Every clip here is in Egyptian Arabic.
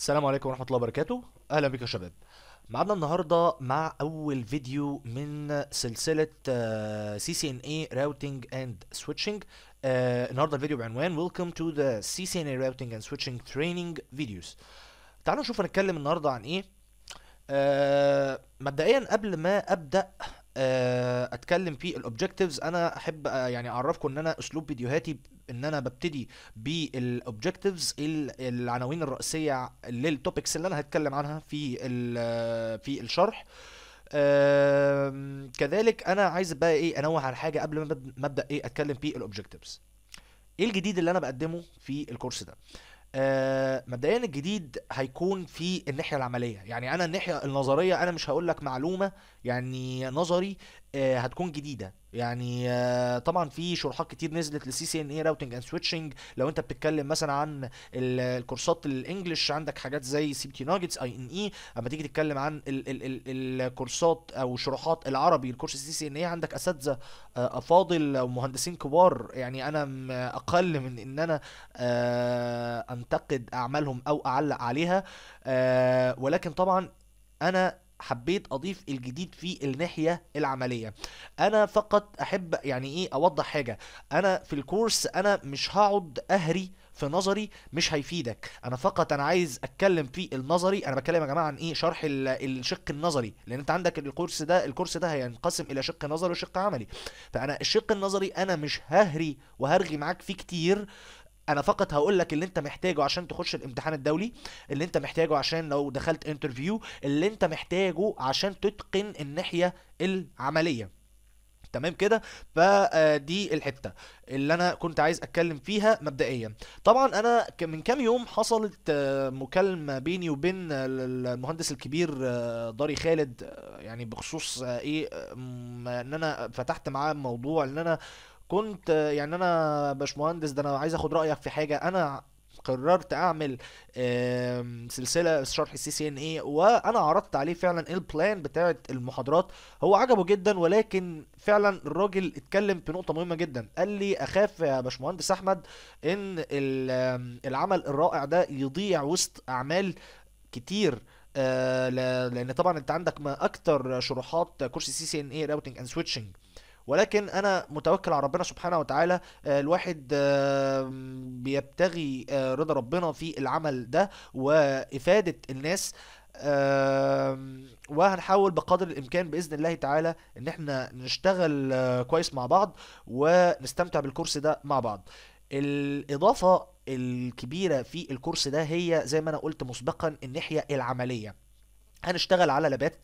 السلام عليكم ورحمة الله وبركاته أهلا بكم يا شباب معنا النهاردة مع أول فيديو من سلسلة CCNA Routing and Switching آه، النهاردة الفيديو بعنوان Welcome to the CCNA Routing and Switching Training Videos تعالوا نشوف هنتكلم النهاردة عن إيه آه، مبدئيا قبل ما أبدأ آه، اتكلم في الاوبجكتيفز انا احب آه، يعني اعرفكم ان انا اسلوب فيديوهاتي ان انا ببتدي بالاوبجكتيفز العناوين الرئيسيه للتوبكس اللي انا هتكلم عنها في ال- في الشرح آم، كذلك انا عايز بقى ايه انوه على حاجه قبل ما بد- ما ابدا ايه اتكلم في الاوبجكتيفز ايه الجديد اللي انا بقدمه في الكورس ده آه مبدئيا الجديد هيكون في الناحيه العمليه يعني انا الناحيه النظريه انا مش هقول لك معلومه يعني نظري آه هتكون جديده يعني آه طبعا في شروحات كتير نزلت للسي سي ان اي راوتنج اند سويتشنج لو انت بتتكلم مثلا عن ال- الكورسات الانجليش عندك حاجات زي سي بي تي ناجتس اي ان اي اما تيجي تتكلم عن ال ال ال الكورسات او شروحات العربي الكورس السي سي ان اي عندك اساتذه آه، افاضل او مهندسين كبار يعني انا م- اقل من ان انا آه، انتقد اعمالهم او اعلق عليها آه، ولكن طبعا انا حبيت اضيف الجديد في الناحيه العمليه انا فقط احب يعني ايه اوضح حاجه انا في الكورس انا مش هقعد اهري في نظري مش هيفيدك انا فقط انا عايز اتكلم في النظري انا بتكلم يا جماعه عن ايه شرح ال- الشق النظري لان انت عندك الكورس ده الكورس ده هينقسم الى شق نظري وشق عملي فانا الشق النظري انا مش ههري وهرغي معاك فيه كتير انا فقط هقول لك اللي انت محتاجه عشان تخش الامتحان الدولي اللي انت محتاجه عشان لو دخلت انترفيو اللي انت محتاجه عشان تتقن الناحية العملية تمام كده فدي الحته اللي انا كنت عايز اتكلم فيها مبدئيا طبعا انا ك- من كام يوم حصلت آه، مكالمه بيني وبين ال- المهندس الكبير آه، ضاري خالد آه، يعني بخصوص آه، ايه آه، م- ان انا فتحت معاه موضوع ان انا كنت آه، يعني انا باشمهندس ده انا عايز اخد رايك في حاجه انا قررت اعمل آم، سلسله شرح السي سي ان اي وانا عرضت عليه فعلا البلان بتاعه المحاضرات هو عجبه جدا ولكن فعلا الراجل اتكلم في نقطة مهمة جدا قال لي اخاف يا باشمهندس احمد ان ال- العمل الرائع ده يضيع وسط اعمال كتير آه ل- لان طبعا انت عندك ما اكتر شروحات كورس سي سي ان اي راوتنج اند سويتشنج ولكن انا متوكل على ربنا سبحانه وتعالى آه، الواحد آه، بيبتغي آه، رضا ربنا في العمل ده وإفادة الناس آم، وهنحاول بقدر الإمكان بإذن الله تعالى إن احنا نشتغل آه، كويس مع بعض ونستمتع بالكورس ده مع بعض الإضافة الكبيرة في الكورس ده هي زي ما أنا قلت مسبقا الناحية العملية هنشتغل على لابات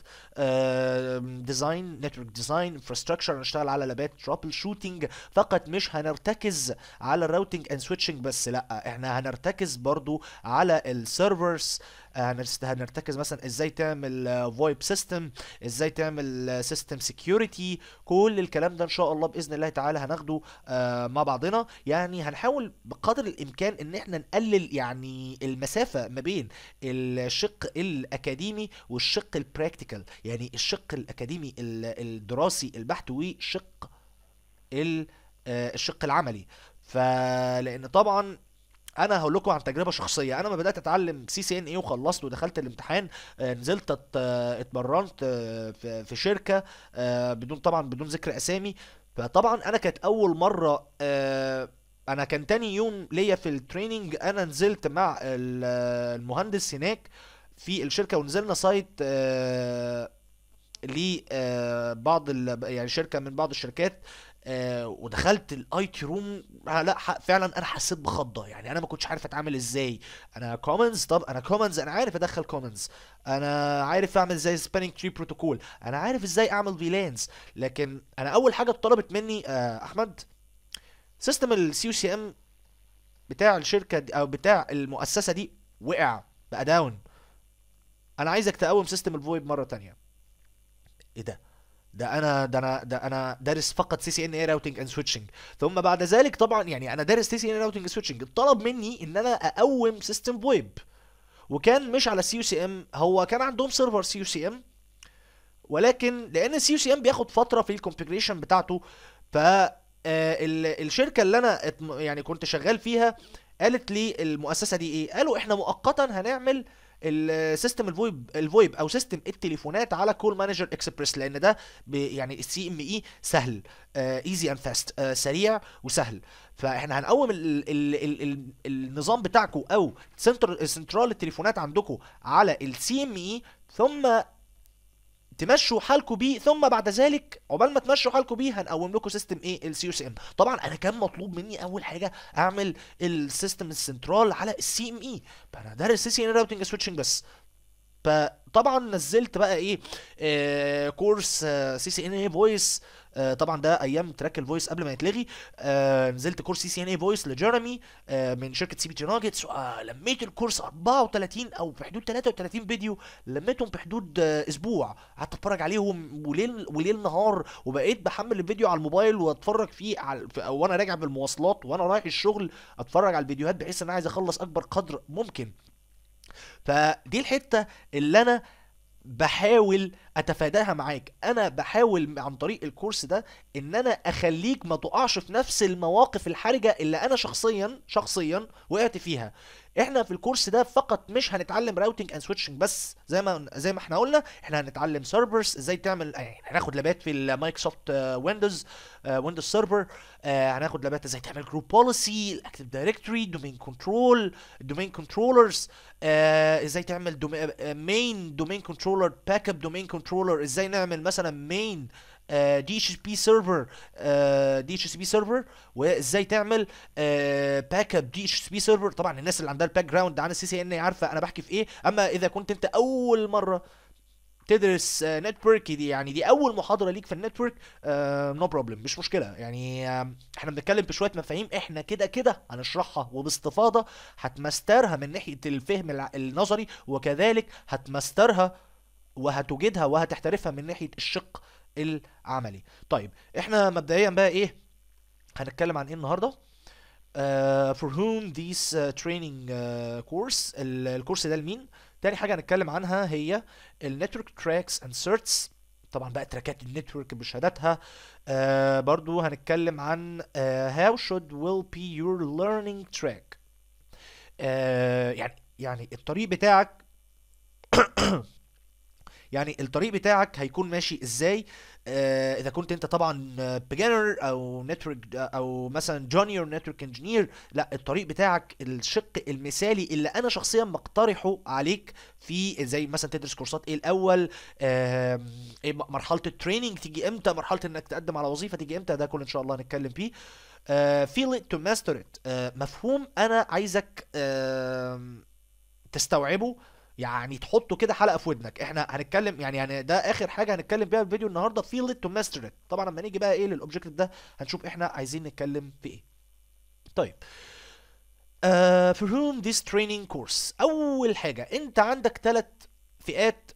ديزاين نتورك ديزاين انفراستراكشر هنشتغل على لابات ترابل شوتنج فقط مش هنرتكز على الراوتنج اند سويتشنج بس لا احنا هنرتكز برضو على السيرفرز هنرتكز مثلا ازاي تعمل فويب سيستم ازاي تعمل سيستم سكيورتي كل الكلام ده ان شاء الله باذن الله تعالى هناخده آه، مع بعضنا يعني هنحاول بقدر الامكان ان احنا نقلل يعني المسافه ما بين الشق الاكاديمي والشق البراكتيكال يعني الشق الاكاديمي ال- الدراسي البحت والشق ال- آه، الشق العملي فلان طبعا انا هقول لكم عن تجربه شخصيه انا ما بدات اتعلم سي سي ان اي وخلصت ودخلت الامتحان آه، نزلت ات- آه، اتمرنت آه، في في شركه آه، بدون طبعا بدون ذكر اسامي فطبعا انا كانت اول مره آه، انا كان تاني يوم ليا في التريننج انا نزلت مع ال- آه، المهندس هناك في الشركه ونزلنا سايت آه، لبعض يعني شركه من بعض الشركات آه، ودخلت الاي تي روم لا ح- فعلا انا حسيت بخضه يعني انا ما كنتش عارف اتعامل ازاي انا كومنز طب انا كومنز انا عارف ادخل كومنز انا عارف اعمل زي سبانينج تري بروتوكول انا عارف ازاي اعمل فيلانز لكن انا اول حاجه اتطلبت مني آه، احمد سيستم السي سي ام بتاع الشركه دي او بتاع المؤسسه دي وقع بقى داون انا عايزك تقوم سيستم الفويب مره تانية ايه ده ده انا ده انا ده انا دارس فقط سي سي ان اي راوتنج اند سويتشنج ثم بعد ذلك طبعا يعني انا دارس سي سي ان راوتنج سويتشنج طلب مني ان انا اقوم سيستم ويب وكان مش على سي يو سي ام هو كان عندهم سيرفر سي يو سي ام ولكن لان السي يو سي ام بياخد فتره في الكونفيجريشن بتاعته ف آه، ال- الشركه اللي انا اتم- يعني كنت شغال فيها قالت لي المؤسسه دي ايه قالوا احنا مؤقتا هنعمل السيستم الفويب الفويب او سيستم التليفونات على كول مانجر اكسبريس لان ده ب- يعني السي ام اي سهل ايزي اند فاست سريع وسهل فاحنا هنقوم ال ال ال ال النظام بتاعكم او سنتر سنترال التليفونات عندكم على السي ام اي ثم تمشوا حالكم بيه ثم بعد ذلك عقبال ما تمشوا حالكم بيه هنقوم لكم سيستم ايه السي اس ام طبعا انا كان مطلوب مني اول حاجه اعمل السيستم السنترال على السي ام اي انا دارس سي سي ان راوتنج سويتشنج بس فطبعا نزلت بقى ايه آه كورس سي سي ان اي فويس طبعا ده ايام تراك الفويس قبل ما يتلغي آه نزلت كورس سي سي ان اي فويس لجيرمي آه من شركه سي بي تي ناجتس آه لميت الكورس 34 او في حدود 33 فيديو لميتهم في حدود آه اسبوع قعدت اتفرج عليهم وليل وليل نهار وبقيت بحمل الفيديو على الموبايل واتفرج فيه على في- وانا راجع بالمواصلات وانا رايح الشغل اتفرج على الفيديوهات بحيث ان انا عايز اخلص اكبر قدر ممكن فدي الحته اللي انا بحاول اتفاداها معاك انا بحاول عن طريق الكورس ده ان انا اخليك ما تقعش في نفس المواقف الحرجه اللي انا شخصيا شخصيا وقعت فيها احنا في الكورس ده فقط مش هنتعلم راوتنج اند سويتشنج بس زي ما زي ما احنا قلنا احنا هنتعلم سيرفرز ازاي تعمل يعني هناخد لابات في المايكروسوفت ويندوز ويندوز سيرفر هناخد لابات ازاي تعمل جروب بوليسي الاكتيف دايركتوري دومين كنترول الدومين كنترولرز ازاي تعمل مين دومين كنترولر باك اب دومين كنترولر ازاي نعمل مثلا مين دي اتش بي سيرفر دي اتش بي سيرفر وازاي تعمل باك اب دي اتش بي سيرفر طبعا الناس اللي عندها الباك جراوند عن السي سي ان عارفه انا بحكي في ايه اما اذا كنت انت اول مره تدرس نتورك دي يعني دي اول محاضره ليك في النتورك نو بروبلم مش مشكله يعني آه، احنا بنتكلم في شويه مفاهيم احنا كده كده هنشرحها وباستفاضه هتمسترها من ناحيه الفهم الع- النظري وكذلك هتمسترها وهتجدها وهتحترفها من ناحيه الشق العملي طيب احنا مبدئيا بقى ايه هنتكلم عن ايه النهارده uh, for whom this uh, training uh, course ال- الكورس ده لمين تاني حاجة هنتكلم عنها هي النتورك تراكس اند certs طبعا بقى تراكات النتورك بشهاداتها uh, برضو هنتكلم عن uh, how should will be your learning track uh, يعني يعني الطريق بتاعك يعني الطريق بتاعك هيكون ماشي ازاي آه اذا كنت انت طبعا بيجنر او نتورك او مثلا جونيور نتورك انجينير لا الطريق بتاعك الشق المثالي اللي انا شخصيا بقترحه عليك في زي مثلا تدرس كورسات ايه الاول آه إيه م- مرحله التريننج تيجي امتى مرحله انك تقدم على وظيفه تيجي امتى ده كل ان شاء الله هنتكلم فيه آه feel it to master it آه مفهوم انا عايزك آه تستوعبه يعني تحطه كده حلقه في ودنك احنا هنتكلم يعني يعني ده اخر حاجه هنتكلم فيها في الفيديو النهارده feel it to master it طبعا لما نيجي بقى ايه للاوبجكت ده هنشوف احنا عايزين نتكلم في ايه طيب uh, for whom this training course اول حاجه انت عندك ثلاث فئات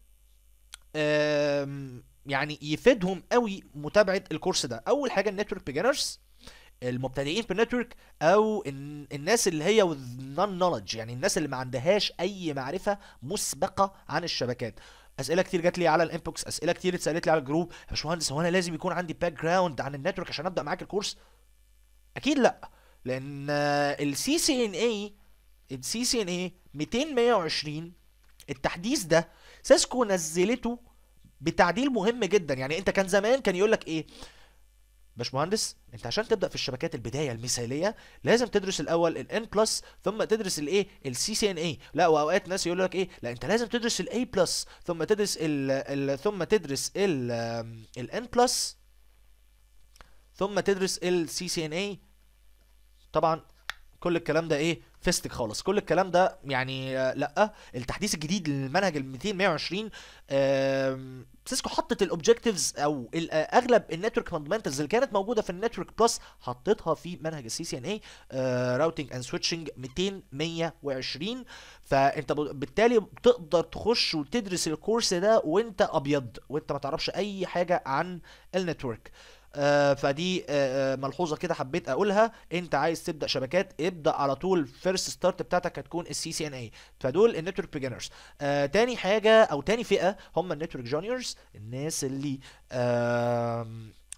آم، يعني يفيدهم قوي متابعه الكورس ده اول حاجه النتورك بيجنرز المبتدئين في النتورك او الن- الناس اللي هي with non knowledge يعني الناس اللي ما عندهاش اي معرفه مسبقه عن الشبكات اسئله كتير جات لي على الانبوكس اسئله كتير اتسالت لي على الجروب يا باشمهندس هو انا لازم يكون عندي باك جراوند عن النتورك عشان ابدا معاك الكورس اكيد لا لان السي سي ان اي السي سي ان اي 220 التحديث ده سيسكو نزلته بتعديل مهم جدا يعني انت كان زمان كان يقول لك ايه باشمهندس انت عشان تبدا في الشبكات البدايه المثاليه لازم تدرس الاول الان بلس ثم تدرس الايه السي سي ان اي لا واوقات ناس يقول لك ايه لا انت لازم تدرس الاي بلس ثم تدرس ال ال ثم تدرس ال الان بلس ثم تدرس السي سي ان اي طبعا كل الكلام ده ايه فيستك خالص كل الكلام ده يعني آه، لا التحديث الجديد للمنهج ال 220 آم، سيسكو حطت الاوبجكتيفز او ال- آه، اغلب النتورك فاندمنتالز اللي كانت موجوده في النتورك بلس حطيتها في منهج السي سي ان اي راوتنج اند سويتشنج 200 120 فانت ب- بالتالي بتقدر تخش وتدرس الكورس ده وانت ابيض وانت ما تعرفش اي حاجه عن النتورك آه فدي آه آه، ملحوظه كده حبيت اقولها انت عايز تبدا شبكات ابدا على طول فيرست ستارت بتاعتك هتكون السي سي ان اي فدول النتورك بيجنرز آه تاني حاجه او تاني فئه هم النتورك جونيورز الناس اللي آه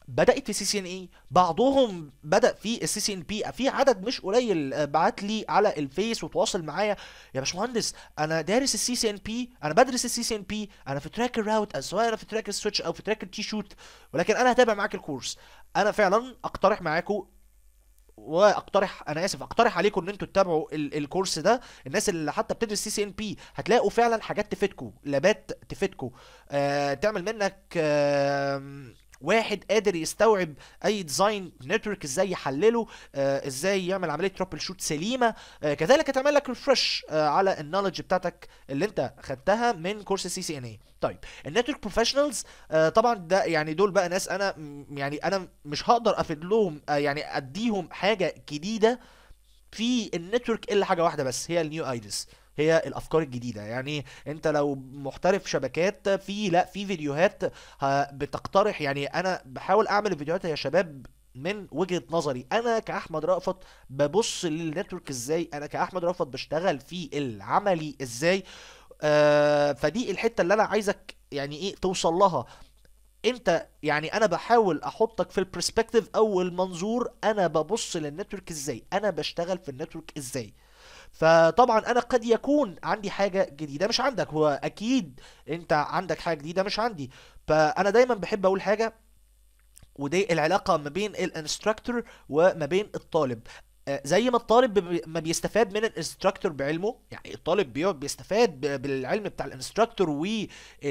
بدات في سي سي ان اي بعضهم بدا في السي سي ان بي في عدد مش قليل آه، بعت لي على الفيس وتواصل معايا يا باشمهندس انا دارس السي سي ان بي انا بدرس السي سي ان بي انا في تراك الراوت سواء انا في تراك السويتش او في تراك التي شوت ولكن انا هتابع معاك الكورس انا فعلا اقترح معاكم واقترح انا اسف اقترح عليكم ان انتوا تتابعوا ال- الكورس ده الناس اللي حتى بتدرس سي سي ان بي هتلاقوا فعلا حاجات تفيدكم لابات تفيدكم آه تعمل منك آه واحد قادر يستوعب اي ديزاين نتورك ازاي يحلله آه ازاي يعمل عمليه ترابل شوت سليمه آه كذلك هتعمل لك ريفرش آه على النولج بتاعتك اللي انت خدتها من كورس السي سي ان اي طيب النتورك بروفيشنالز آه طبعا ده يعني دول بقى ناس انا م- يعني انا مش هقدر افيد لهم آه يعني اديهم حاجه جديده في النتورك الا حاجه واحده بس هي النيو ايديز هي الافكار الجديده يعني انت لو محترف شبكات في لا في فيديوهات ه- بتقترح يعني انا بحاول اعمل الفيديوهات يا شباب من وجهة نظري انا كاحمد رأفت ببص للنتورك ازاي انا كاحمد رأفت بشتغل في العملي ازاي آه فدي الحتة اللي انا عايزك يعني ايه توصل لها انت يعني انا بحاول احطك في البرسبكتيف او المنظور انا ببص للنتورك ازاي انا بشتغل في النتورك ازاي فطبعا انا قد يكون عندي حاجه جديده مش عندك هو اكيد انت عندك حاجه جديده مش عندي فانا دايما بحب اقول حاجه ودي العلاقه ما بين الانستراكتور وما بين الطالب آه، زي ما الطالب بي- ما بيستفاد من الانستراكتور بعلمه يعني الطالب بيقعد بيستفاد ب- بالعلم بتاع الانستراكتور وال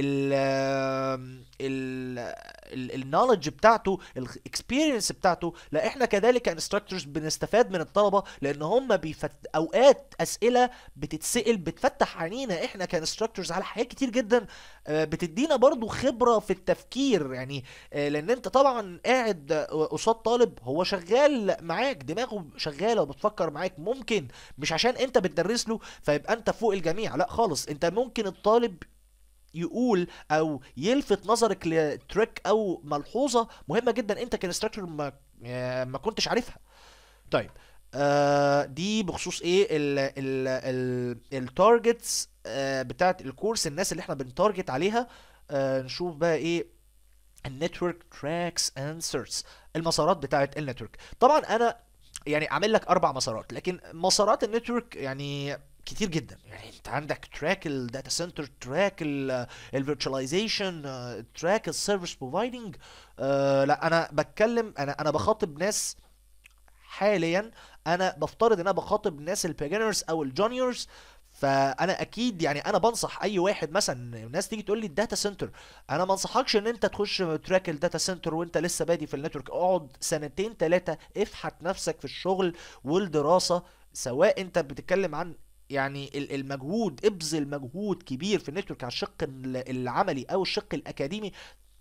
النولج بتاعته الاكسبيرينس بتاعته لا احنا كذلك كانستراكتورز بنستفاد من الطلبه لان هم بيفت... اوقات اسئله بتتسال بتفتح عينينا احنا كانستراكتورز على حاجات كتير جدا آه، بتدينا برضو خبره في التفكير يعني آه، لان انت طبعا قاعد آه، قصاد طالب هو شغال معاك دماغه شغاله وبتفكر معاك ممكن مش عشان انت بتدرس له فيبقى انت فوق الجميع لا خالص انت ممكن الطالب يقول او يلفت نظرك لتريك او ملحوظه مهمه جدا انت كانستراكتور ما آه، ما كنتش عارفها طيب آه دي بخصوص ايه ال ال ال التارجتس آه بتاعت الكورس الناس اللي احنا بنتارجت عليها آه نشوف بقى ايه النتورك تراكس اند سيرتس المسارات بتاعت النتورك طبعا انا يعني عامل لك اربع مسارات لكن مسارات النتورك يعني كتير جدا يعني انت عندك تراك الداتا سنتر تراك الفيرتشواليزيشن تراك السيرفيس بروفايدنج لا انا بتكلم انا انا بخاطب ناس حاليا انا بفترض ان انا بخاطب ناس البيجنرز او الجونيورز فانا اكيد يعني انا بنصح اي واحد مثلا الناس تيجي تقول لي الداتا سنتر انا ما انصحكش ان انت تخش تراك الداتا سنتر وانت لسه بادي في النتورك اقعد سنتين ثلاثه افحت نفسك في الشغل والدراسه سواء انت بتتكلم عن يعني ال- المجهود ابذل مجهود كبير في النتورك على الشق ال- العملي او الشق الاكاديمي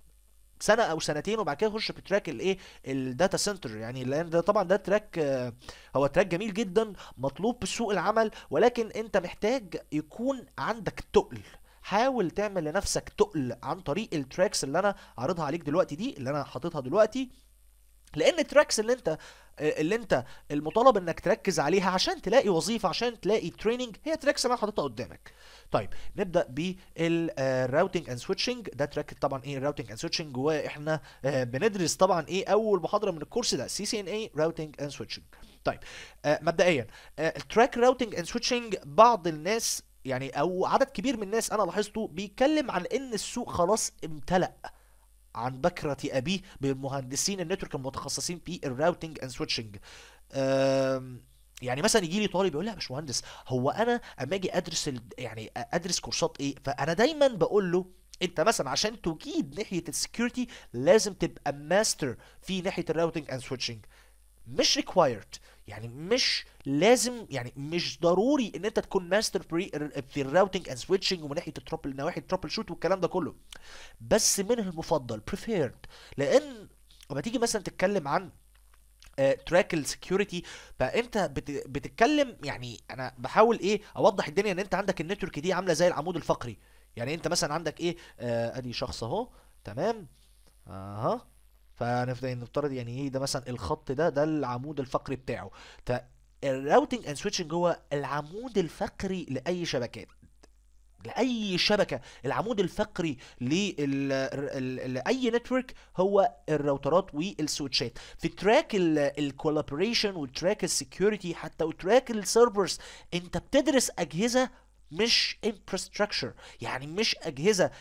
سنه او سنتين وبعد كده تخش في تراك الايه الداتا سنتر يعني لان ده طبعا ده تراك آه، هو تراك جميل جدا مطلوب بسوق العمل ولكن انت محتاج يكون عندك تقل حاول تعمل لنفسك تقل عن طريق التراكس اللي انا عارضها عليك دلوقتي دي اللي انا حاططها دلوقتي لان التراكس اللي انت اللي انت المطالب انك تركز عليها عشان تلاقي وظيفه عشان تلاقي تريننج هي تراكس انا حاططها قدامك طيب نبدا بالراوتنج اند سويتشنج ده تراك طبعا ايه الراوتنج اند سويتشنج واحنا آه، بندرس طبعا ايه اول محاضره من الكورس ده سي سي ان اي راوتنج اند سويتشنج طيب آه، مبدئيا آه، التراك راوتنج اند سويتشنج بعض الناس يعني او عدد كبير من الناس انا لاحظته بيتكلم عن ان السوق خلاص امتلأ عن بكرة أبيه بالمهندسين النتورك المتخصصين في الراوتنج اند سويتشنج يعني مثلا يجي لي طالب يقول لي يا باشمهندس هو انا اما اجي ادرس ال... يعني ادرس كورسات ايه فانا دايما بقول له انت مثلا عشان تجيد ناحيه السكيورتي لازم تبقى ماستر في ناحيه الراوتنج اند سويتشنج مش ريكوايرد يعني مش لازم يعني مش ضروري ان انت تكون ماستر في في الراوتنج اند سويتشنج ومن ناحيه الترابل نواحي الترابل شوت والكلام ده كله بس من المفضل بريفيرد لان لما تيجي مثلا تتكلم عن تراك السكيورتي فانت بت... بتتكلم يعني انا بحاول ايه اوضح الدنيا ان انت عندك النتورك دي عامله زي العمود الفقري يعني انت مثلا عندك ايه آه ادي شخص اهو تمام اها فنفترض نفترض يعني ايه ده مثلا الخط ده ده العمود الفقري بتاعه فالراوتنج اند سويتشنج هو العمود الفقري لاي شبكات لاي شبكه العمود الفقري لاي نتورك هو الراوترات والسويتشات في تراك الكولابوريشن وتراك السكيورتي حتى وتراك السيرفرز انت بتدرس اجهزه مش انفراستراكشر يعني مش اجهزه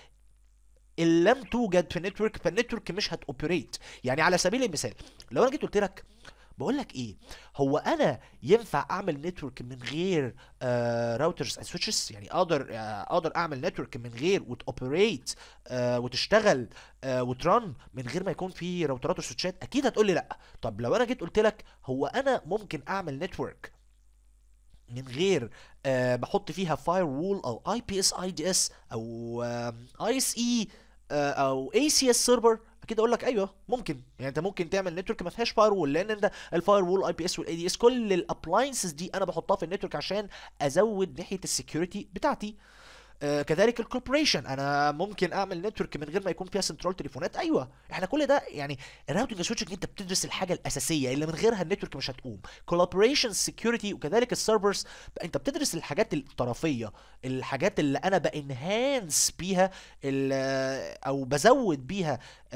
ان لم توجد في النتورك فالنتورك مش هتوبريت يعني على سبيل المثال لو انا جيت قلت لك بقول لك ايه هو انا ينفع اعمل نتورك من غير راوترز اند سويتشز يعني اقدر آه، اقدر اعمل نتورك من غير وتوبريت وتشتغل آه، وترن من غير ما يكون في راوترات وسويتشات اكيد هتقول لي لا طب لو انا جيت قلت لك هو انا ممكن اعمل نتورك من غير آه بحط فيها فاير وول او اي بي اس اي دي اس او اي اس اي او اي سي اس سيرفر اكيد اقول لك ايوه ممكن يعني انت ممكن تعمل نتورك ما فيهاش فاير وول لان انت الفاير وول اي بي اس والاي دي اس كل الابلاينسز دي انا بحطها في النتورك عشان ازود ناحيه السكيورتي بتاعتي آه كذلك الكوربوريشن انا ممكن اعمل نتورك من غير ما يكون فيها سنترال تليفونات ايوه احنا كل ده يعني الراوتنج سويتشنج انت بتدرس الحاجه الاساسيه اللي من غيرها النتورك مش هتقوم كولابوريشن سكيورتي وكذلك السيرفرز انت بتدرس الحاجات الطرفيه الحاجات اللي انا بانهانس بيها ال- او بزود بيها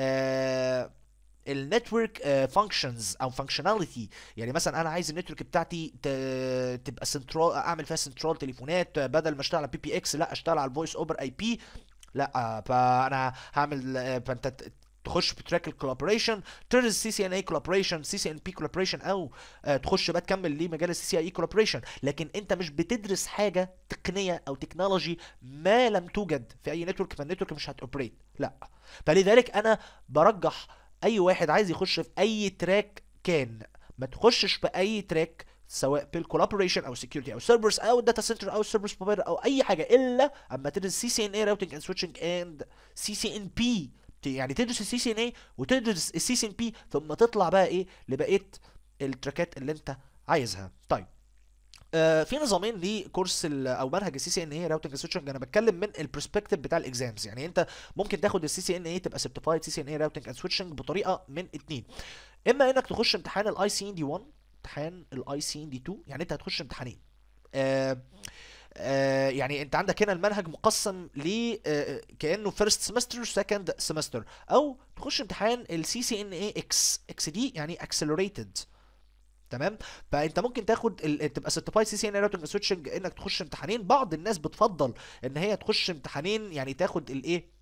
آه النتورك فانكشنز او فانكشناليتي يعني مثلا انا عايز النتورك بتاعتي ت- تبقى سنترال اعمل فيها سنترال تليفونات آه، بدل ما اشتغل على بي بي اكس لا اشتغل على الفويس اوفر اي بي لا آه، فانا هعمل آه، فانت ت- تخش في تراك الكولابوريشن تدرس سي سي ان اي كولابوريشن سي سي ان بي كولابوريشن او آه، تخش بقى تكمل لمجال السي سي اي كولابوريشن لكن انت مش بتدرس حاجه تقنيه او تكنولوجي ما لم توجد في اي نتورك فالنتورك مش هتوبريت لا فلذلك انا برجح اي واحد عايز يخش في اي تراك كان ما تخشش في اي تراك سواء بالكولابوريشن او سكيورتي او سيرفرز او داتا سنتر او سيرفيس بروفايدر او اي حاجه الا اما تدرس سي سي ان اي راوتنج اند سويتشنج اند سي سي ان بي يعني تدرس السي سي ان اي وتدرس السي سي ان بي ثم تطلع بقى ايه لبقيه التراكات اللي انت عايزها طيب آه، في نظامين لكورس ال- او منهج السي سي ان اي راوتنج سويتشنج انا بتكلم من البرسبكتيف بتاع الاكزامز يعني انت ممكن تاخد السي سي ان اي تبقى سيرتيفايد سي سي ان اي راوتنج اند سويتشنج بطريقه من اتنين اما انك تخش امتحان الاي سي ان دي 1 امتحان الاي سي ان دي 2 يعني انت هتخش امتحانين آه آه يعني انت عندك هنا المنهج مقسم ل آه كانه فيرست سمستر سكند سمستر او تخش امتحان السي سي ان اي اكس اكس دي يعني اكسلريتد تمام فانت ممكن تاخد ال... تبقى سيرتيفايد سي سي ان راوتنج سويتشنج انك تخش امتحانين بعض الناس بتفضل ان هي تخش امتحانين يعني تاخد الايه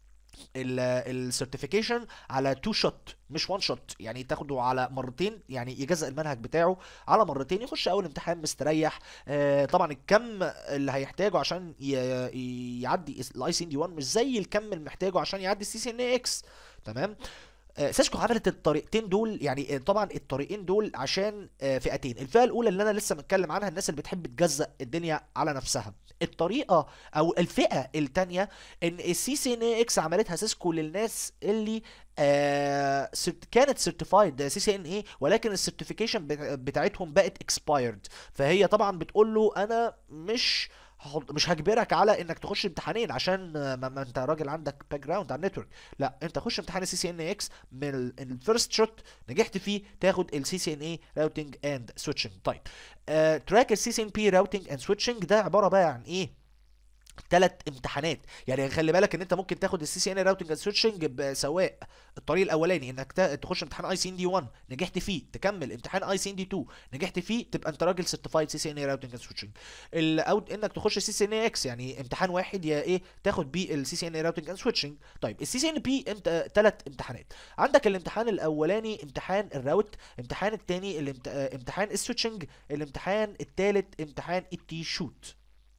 السيرتيفيكيشن على تو شوت مش وان شوت يعني تاخده على مرتين يعني يجزأ المنهج بتاعه على مرتين يخش اول امتحان مستريح آه طبعا الكم اللي هيحتاجه عشان ي- يعدي الاي سي ان دي 1 مش زي الكم اللي محتاجه عشان يعدي السي سي ان اكس تمام آه، سيسكو عملت الطريقتين دول يعني آه، طبعا الطريقين دول عشان آه، فئتين الفئه الاولى اللي انا لسه متكلم عنها الناس اللي بتحب تجزأ الدنيا على نفسها الطريقه او الفئه التانية ان السي سي ان اكس عملتها سيسكو للناس اللي آه سرت- كانت سيرتيفايد سي سي ان اي ولكن السيرتيفيكيشن بتاعتهم بقت اكسبايرد فهي طبعا بتقول له انا مش هحط- مش هجبرك على انك تخش امتحانين عشان آه، ما, ما انت راجل عندك باك جراوند على النتورك لا انت خش امتحان السي سي ان اكس من الفيرست شوت نجحت فيه تاخد السي سي ان اي راوتنج اند سويتشنج طيب آه تراك السي سي ان بي راوتنج اند سويتشنج ده عباره بقى عن ايه ثلاث امتحانات يعني خلي بالك ان انت ممكن تاخد السي سي ان راوتنج اند سويتشنج سواء الطريق الاولاني انك تا- تخش امتحان اي سي ان دي 1 نجحت فيه تكمل امتحان اي سي ان دي 2 نجحت فيه تبقى انت راجل سيرتيفايد سي سي ان راوتنج اند سويتشنج او انك تخش سي سي ان اكس يعني امتحان واحد يا ايه تاخد بيه السي سي ان راوتنج اند سويتشنج طيب السي سي ان بي انت ثلاث امتحانات عندك الامتحان الاولاني امتحان الراوت امتحان الثاني الامت... آه، امتحان السويتشنج الامتحان الثالث امتحان التي شوت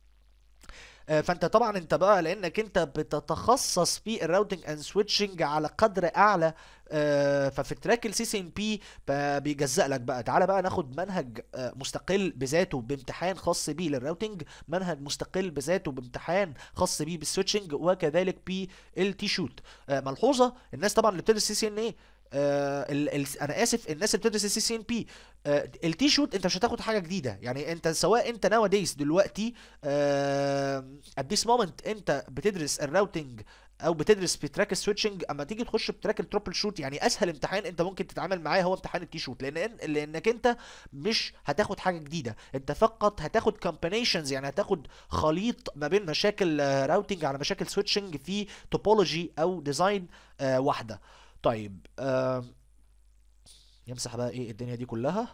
آه، فانت طبعا انت بقى لانك انت بتتخصص في الراوتنج اند سويتشنج على قدر اعلى آه، ففي تراك السي سي ان بي بيجزأ لك بقى تعالى بقى ناخد منهج آه، مستقل بذاته بامتحان خاص بيه للراوتنج منهج مستقل بذاته بامتحان خاص بيه بالسويتشنج وكذلك بالتي شوت آه، ملحوظه الناس طبعا اللي بتدرس سي سي ان ايه آه ال ال انا اسف الناس اللي بتدرس السي سي ان بي التي شوت انت مش هتاخد حاجه جديده يعني انت سواء انت ناو دايز دلوقتي آه at this moment انت بتدرس الراوتنج او بتدرس في تراك السويتشنج اما تيجي تخش بتراك التروبل شوت يعني اسهل امتحان انت ممكن تتعامل معاه هو امتحان التي شوت لان لانك انت مش هتاخد حاجه جديده انت فقط هتاخد كومبينيشنز يعني هتاخد خليط ما بين مشاكل راوتنج على مشاكل سويتشنج في توبولوجي او ديزاين آه واحده طيب آه يمسح بقى ايه الدنيا دي كلها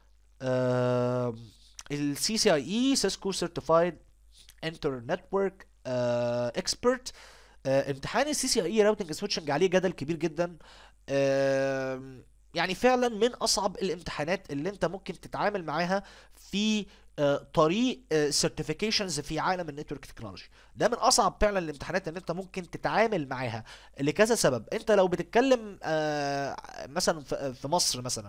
السي سي اي اي سيسكو سيرتيفايد انتر نتورك اكسبرت امتحان السي سي اي راوتنج سويتشنج عليه جدل كبير جدا آه يعني فعلا من اصعب الامتحانات اللي انت ممكن تتعامل معاها في آه طريق سيرتيفيكيشنز في عالم النتورك تكنولوجي ده من اصعب فعلا الامتحانات اللي انت ممكن تتعامل معاها لكذا سبب انت لو بتتكلم آه مثلا في مصر مثلا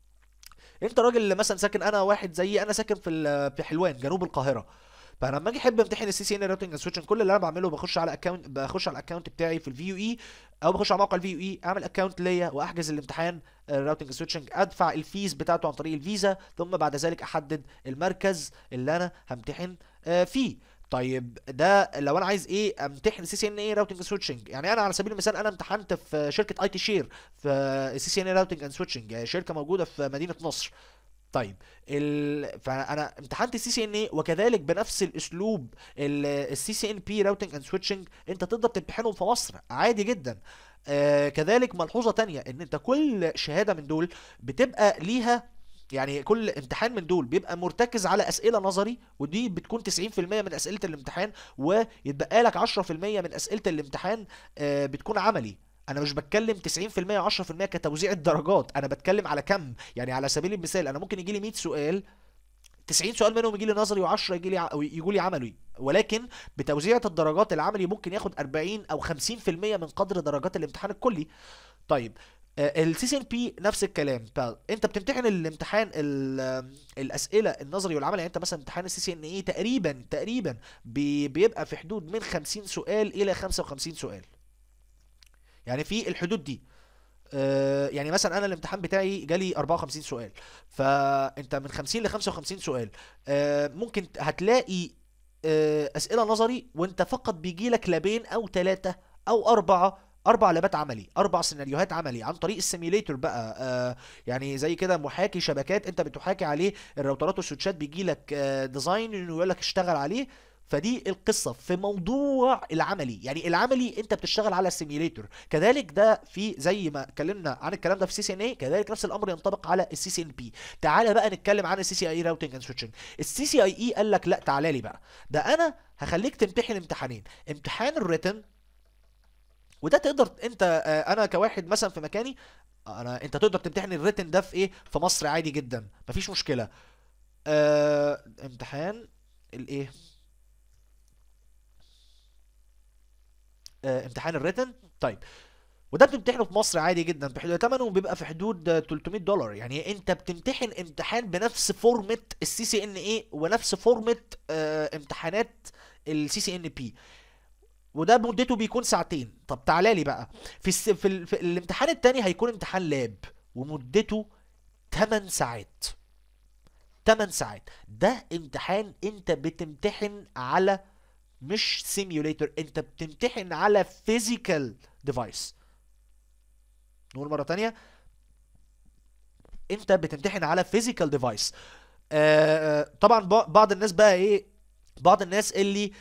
انت راجل مثلا ساكن انا واحد زيي انا ساكن في في حلوان جنوب القاهره فانا لما اجي احب امتحن السي سي ان راوتنج سويتشنج كل اللي انا بعمله بخش على اكونت بخش على الاكونت بتاعي في الفي يو اي او بخش على موقع الفي يو اي اعمل اكونت ليا واحجز الامتحان الراوتنج سويتشنج ادفع الفيز بتاعته عن طريق الفيزا ثم بعد ذلك احدد المركز اللي انا همتحن فيه طيب ده لو انا عايز ايه امتحن سي سي ان اي راوتنج سويتشنج يعني انا على سبيل المثال انا امتحنت في شركه اي تي شير في سي سي ان اي راوتنج اند سويتشنج شركه موجوده في مدينه نصر طيب ال... فانا امتحنت السي سي ان اي وكذلك بنفس الاسلوب السي سي ان بي راوتنج اند سويتشنج انت تقدر تمتحنهم في مصر عادي جدا آه كذلك ملحوظه تانية ان انت كل شهاده من دول بتبقى ليها يعني كل امتحان من دول بيبقى مرتكز على اسئله نظري ودي بتكون 90% من اسئله الامتحان ويتبقى لك 10% من اسئله الامتحان آه بتكون عملي انا مش بتكلم 90% 10% كتوزيع الدرجات انا بتكلم على كم يعني على سبيل المثال انا ممكن يجي لي 100 سؤال 90 سؤال منهم يجي لي نظري و10 يجي لي او يجوا لي عملي ولكن بتوزيعة الدرجات العملي ممكن ياخد 40 او 50% من قدر درجات الامتحان الكلي طيب السي سي ان بي نفس الكلام طيب انت بتمتحن الامتحان الاسئله النظري والعملي يعني انت مثلا امتحان السي سي ان اي تقريبا تقريبا بيبقى في حدود من 50 سؤال الى 55 سؤال يعني في الحدود دي آه يعني مثلا انا الامتحان بتاعي جالي 54 سؤال فانت من 50 ل 55 سؤال آه ممكن هتلاقي آه اسئله نظري وانت فقط بيجي لك لابين او ثلاثه او اربعه اربع لابات عملي اربع سيناريوهات عملي عن طريق السيميليتور بقى آه يعني زي كده محاكي شبكات انت بتحاكي عليه الراوترات والسويتشات بيجي لك آه ديزاين ويقول لك اشتغل عليه فدي القصه في موضوع العملي يعني العملي انت بتشتغل على السيميليتور كذلك ده في زي ما اتكلمنا عن الكلام ده في سي سي ان اي كذلك نفس الامر ينطبق على السي سي ان بي تعالى بقى نتكلم عن السي سي اي راوتنج اند سويتشنج السي سي اي اي قال لك لا تعالى لي بقى ده انا هخليك تمتحن امتحانين امتحان الريتن وده تقدر انت انا كواحد مثلا في مكاني انا انت تقدر تمتحن الريتن ده في ايه في مصر عادي جدا مفيش مشكله اه امتحان الايه اه امتحان الريتن طيب وده بتمتحنه في مصر عادي جدا بحدود ثمنه بيبقى في حدود 300 دولار يعني انت بتمتحن امتحان بنفس فورمت السي سي ان اي ونفس فورمت اه امتحانات السي سي ان بي وده مدته بيكون ساعتين طب تعالى لي بقى في, الس... في, ال... في الامتحان التاني هيكون امتحان لاب ومدته 8 ساعات 8 ساعات ده امتحان انت بتمتحن على مش سيميوليتور انت بتمتحن على فيزيكال ديفايس نقول مره تانية انت بتمتحن على فيزيكال ديفايس آه طبعا بعض الناس بقى ايه بعض الناس اللي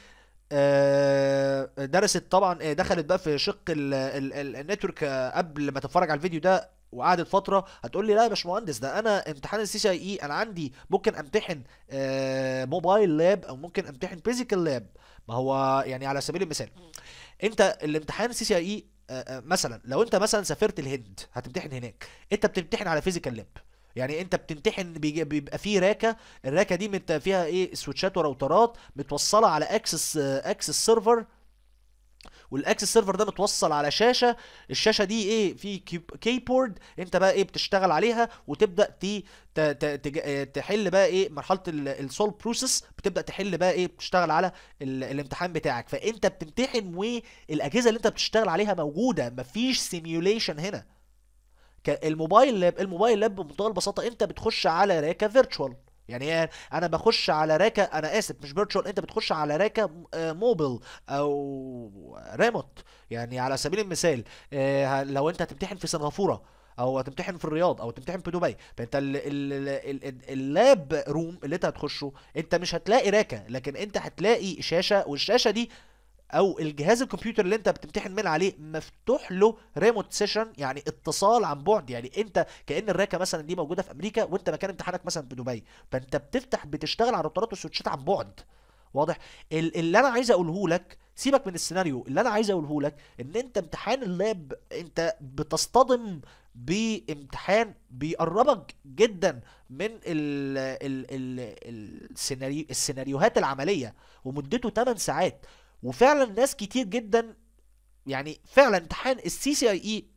درست طبعا دخلت بقى في شق النتورك قبل ما تتفرج على الفيديو ده وقعدت فتره هتقول لي لا يا باشمهندس ده انا امتحان السي سي اي اي انا عندي ممكن امتحن موبايل لاب او ممكن امتحن فيزيكال لاب ما هو يعني على سبيل المثال انت الامتحان السي سي اي اي مثلا لو انت مثلا سافرت الهند هتمتحن هناك انت بتمتحن على فيزيكال لاب يعني انت بتمتحن بيبقى فيه راكه الراكه دي مت فيها ايه سويتشات وراوترات متوصله على اكسس اكسس سيرفر والاكسس سيرفر ده متوصل على شاشه الشاشه دي ايه في كيبورد انت بقى ايه بتشتغل عليها وتبدا تي تحل بقى ايه مرحله السول بروسيس بتبدا تحل بقى ايه بتشتغل على الامتحان بتاعك فانت بتمتحن والاجهزه اللي انت بتشتغل عليها موجوده مفيش سيميوليشن هنا الموبايل لاب الموبايل لاب بمنتهى البساطه انت بتخش على راكه فيرتشوال يعني انا بخش على راكه انا اسف مش فيرتشوال انت بتخش على راكه آه، موبل او ريموت يعني على سبيل المثال آه، لو انت هتمتحن في سنغافوره او هتمتحن في الرياض او هتمتحن في دبي فانت ال- ال- ال- ال- اللاب روم اللي انت هتخشه انت مش هتلاقي راكه لكن انت هتلاقي شاشه والشاشه دي او الجهاز الكمبيوتر اللي انت بتمتحن من عليه مفتوح له ريموت سيشن يعني اتصال عن بعد يعني انت كأن الراكه مثلا دي موجوده في امريكا وانت مكان امتحانك مثلا في دبي فانت بتفتح بتشتغل على الروترات والسويتشات عن بعد واضح ال- اللي انا عايز اقوله لك سيبك من السيناريو اللي انا عايز اقوله لك ان انت امتحان اللاب انت بتصطدم بامتحان بيقربك جدا من ال ال ال السيناريو السيناريوهات العمليه ومدته 8 ساعات وفعلا ناس كتير جدا يعني فعلا امتحان السي سي اي اي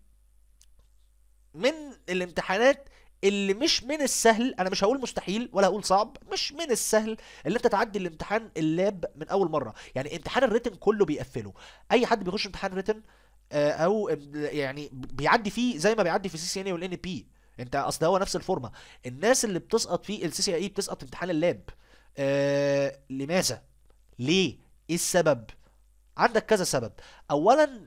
من الامتحانات اللي مش من السهل انا مش هقول مستحيل ولا هقول صعب مش من السهل اللي انت تعدي الامتحان اللاب من اول مره يعني امتحان الريتن كله بيقفله اي حد بيخش امتحان ريتن او يعني بيعدي فيه زي ما بيعدي في السي سي ان والان بي انت اصل هو نفس الفورمه الناس اللي بتسقط في السي سي اي بتسقط في امتحان اللاب آه لماذا ليه ايه السبب عندك كذا سبب اولا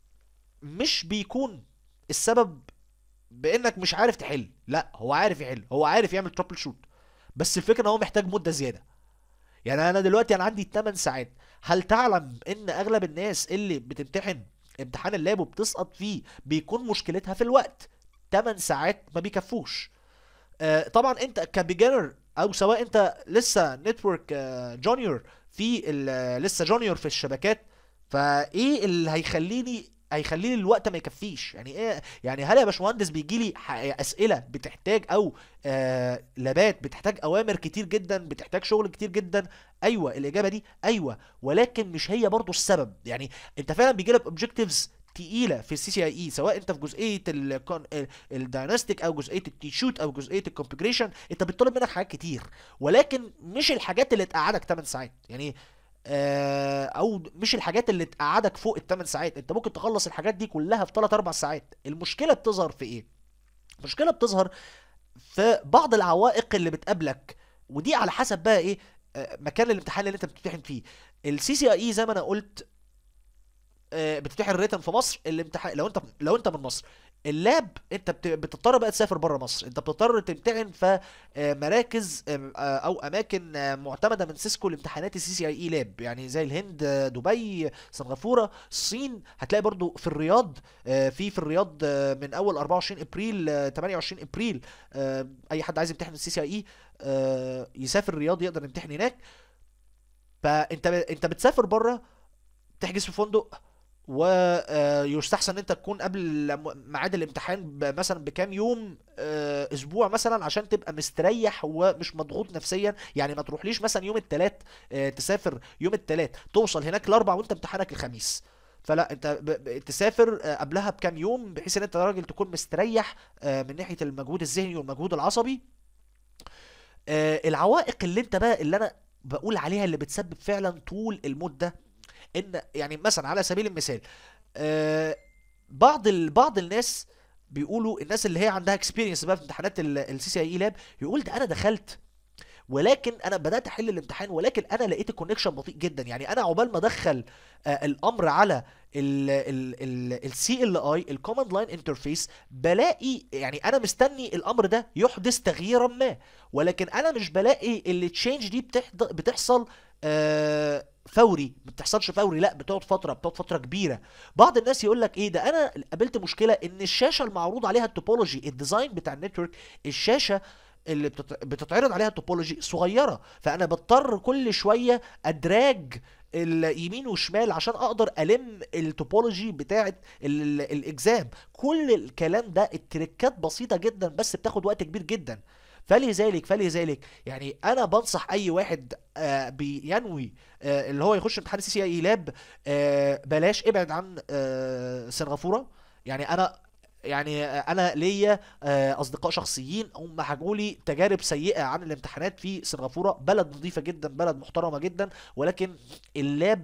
مش بيكون السبب بانك مش عارف تحل لا هو عارف يحل هو عارف يعمل ترابل شوت بس الفكره ان هو محتاج مده زياده يعني انا دلوقتي انا عندي 8 ساعات هل تعلم ان اغلب الناس اللي بتمتحن امتحان اللاب وبتسقط فيه بيكون مشكلتها في الوقت 8 ساعات ما بيكفوش آه طبعا انت كبيجنر او سواء انت لسه نتورك آه جونيور في لسه جونيور في الشبكات فايه اللي هيخليني هيخليني الوقت ما يكفيش يعني ايه يعني هل يا باشمهندس بيجي لي اسئله بتحتاج او آه لابات بتحتاج اوامر كتير جدا بتحتاج شغل كتير جدا ايوه الاجابه دي ايوه ولكن مش هي برضو السبب يعني انت فعلا بيجي لك اوبجكتيفز تقيله في السي سي اي اي سواء انت في جزئيه الدايناستيك او جزئيه التي شوت او جزئيه الكونفجريشن انت بيطلب منك حاجات كتير ولكن مش الحاجات اللي تقعدك 8 ساعات يعني آه او مش الحاجات اللي تقعدك فوق ال 8 ساعات انت ممكن تخلص الحاجات دي كلها في 3 4 ساعات المشكله بتظهر في ايه المشكله بتظهر في بعض العوائق اللي بتقابلك ودي على حسب بقى ايه آه مكان الامتحان اللي انت بتمتحن فيه السي سي اي زي ما انا قلت آه بتمتحن ريتن في مصر الامتحان لو انت لو انت من مصر اللاب انت بتضطر بقى تسافر بره مصر انت بتضطر تمتحن في مراكز او اماكن معتمده من سيسكو لامتحانات السي سي اي اي لاب يعني زي الهند دبي سنغافوره الصين هتلاقي برضو في الرياض في في الرياض من اول 24 ابريل 28 ابريل اي حد عايز يمتحن السي سي اي اي يسافر الرياض يقدر يمتحن هناك فانت انت بتسافر بره تحجز في فندق ويستحسن ان انت تكون قبل ميعاد الامتحان مثلا بكام يوم اسبوع مثلا عشان تبقى مستريح ومش مضغوط نفسيا يعني ما تروحليش مثلا يوم الثلاث تسافر يوم الثلاث توصل هناك الاربع وانت امتحانك الخميس فلا انت تسافر قبلها بكام يوم بحيث ان انت راجل تكون مستريح من ناحيه المجهود الذهني والمجهود العصبي العوائق اللي انت بقى اللي انا بقول عليها اللي بتسبب فعلا طول المده ان يعني مثلا على سبيل المثال آه بعض ال... بعض الناس بيقولوا الناس اللي هي عندها اكسبيرينس بقى في امتحانات السي سي اي لاب يقول ده انا دخلت ولكن انا بدات احل الامتحان ولكن انا لقيت الكونكشن بطيء جدا يعني انا عقبال ما ادخل آه الامر على السي ال اي الكوماند لاين انترفيس بلاقي يعني انا مستني الامر ده يحدث تغييرا ما ولكن انا مش بلاقي التشينج دي بتحصل آه فوري ما بتحصلش فوري لا بتقعد فتره بتقعد فتره كبيره بعض الناس يقول لك ايه ده انا قابلت مشكله ان الشاشه المعروض عليها التوبولوجي الديزاين بتاع النتورك الشاشه اللي بتتعرض عليها التوبولوجي صغيره فانا بضطر كل شويه ادراج اليمين وشمال عشان اقدر الم التوبولوجي بتاعه الاجزام كل الكلام ده التريكات بسيطه جدا بس بتاخد وقت كبير جدا فلذلك فلذلك يعني انا بنصح اي واحد آه بينوي آه اللي هو يخش امتحان سي سي اي لاب آه بلاش ابعد عن آه سنغافوره يعني انا يعني انا ليا اصدقاء شخصيين هم حكوا لي تجارب سيئه عن الامتحانات في سنغافوره بلد نظيفه جدا بلد محترمه جدا ولكن اللاب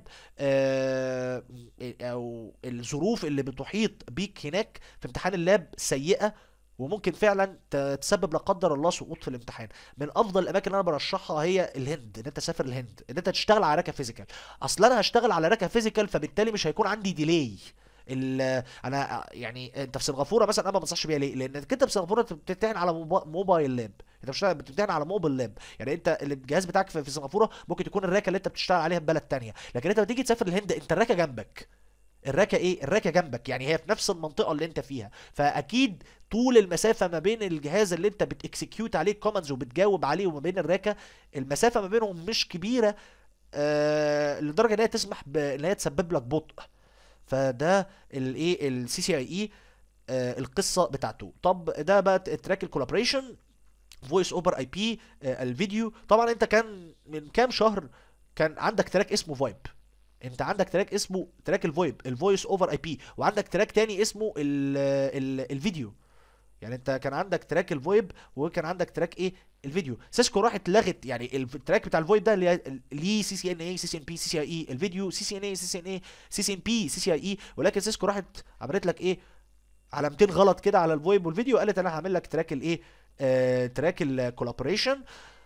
او الظروف اللي بتحيط بيك هناك في امتحان اللاب سيئه وممكن فعلا ت- تسبب لا قدر الله سقوط في الامتحان من افضل الاماكن اللي انا برشحها هي الهند ان انت تسافر الهند ان انت تشتغل على ركا فيزيكال اصل انا هشتغل على ركا فيزيكال فبالتالي مش هيكون عندي ديلي ال- انا يعني انت في سنغافوره مثلا انا ما بنصحش بيها ليه؟ لانك انت في سنغافوره انت بتمتحن على موبا- موبايل لاب انت مش بتمتحن على موبايل لاب يعني انت الجهاز بتاعك في في سنغافوره ممكن تكون الراكه اللي انت بتشتغل عليها في بلد تانية لكن انت بتيجي تسافر الهند انت الراكه جنبك الراكه ايه الراكه جنبك يعني هي في نفس المنطقه اللي انت فيها فاكيد طول المسافه ما بين الجهاز اللي انت بتكسكيوت عليه الكوماندز وبتجاوب عليه وما بين الراكه المسافه ما بينهم مش كبيره آه لدرجه ان هي تسمح بان هي تسبب لك بطء فده الايه السي سي اي اي القصه بتاعته طب ده بقى تراك الكولابريشن فويس اوفر اي بي الفيديو طبعا انت كان من كام شهر كان عندك تراك اسمه فايب انت عندك تراك اسمه تراك الفويب الفويس اوفر اي بي وعندك تراك تاني اسمه ال ال الفيديو يعني انت كان عندك تراك الفويب وكان عندك تراك ايه الفيديو سيسكو راحت لغت يعني التراك بتاع الفويب ده اللي هي- ليه سي سي ان اي سي سي ان بي سي سي اي اي الفيديو سي سي ان اي سي سي ان اي سي سي ان بي سي سي اي اي ولكن سيسكو راحت عملت لك ايه علامتين غلط كده على الفويب والفيديو قالت انا هعمل لك تراك الايه آه تراك الكولابوريشن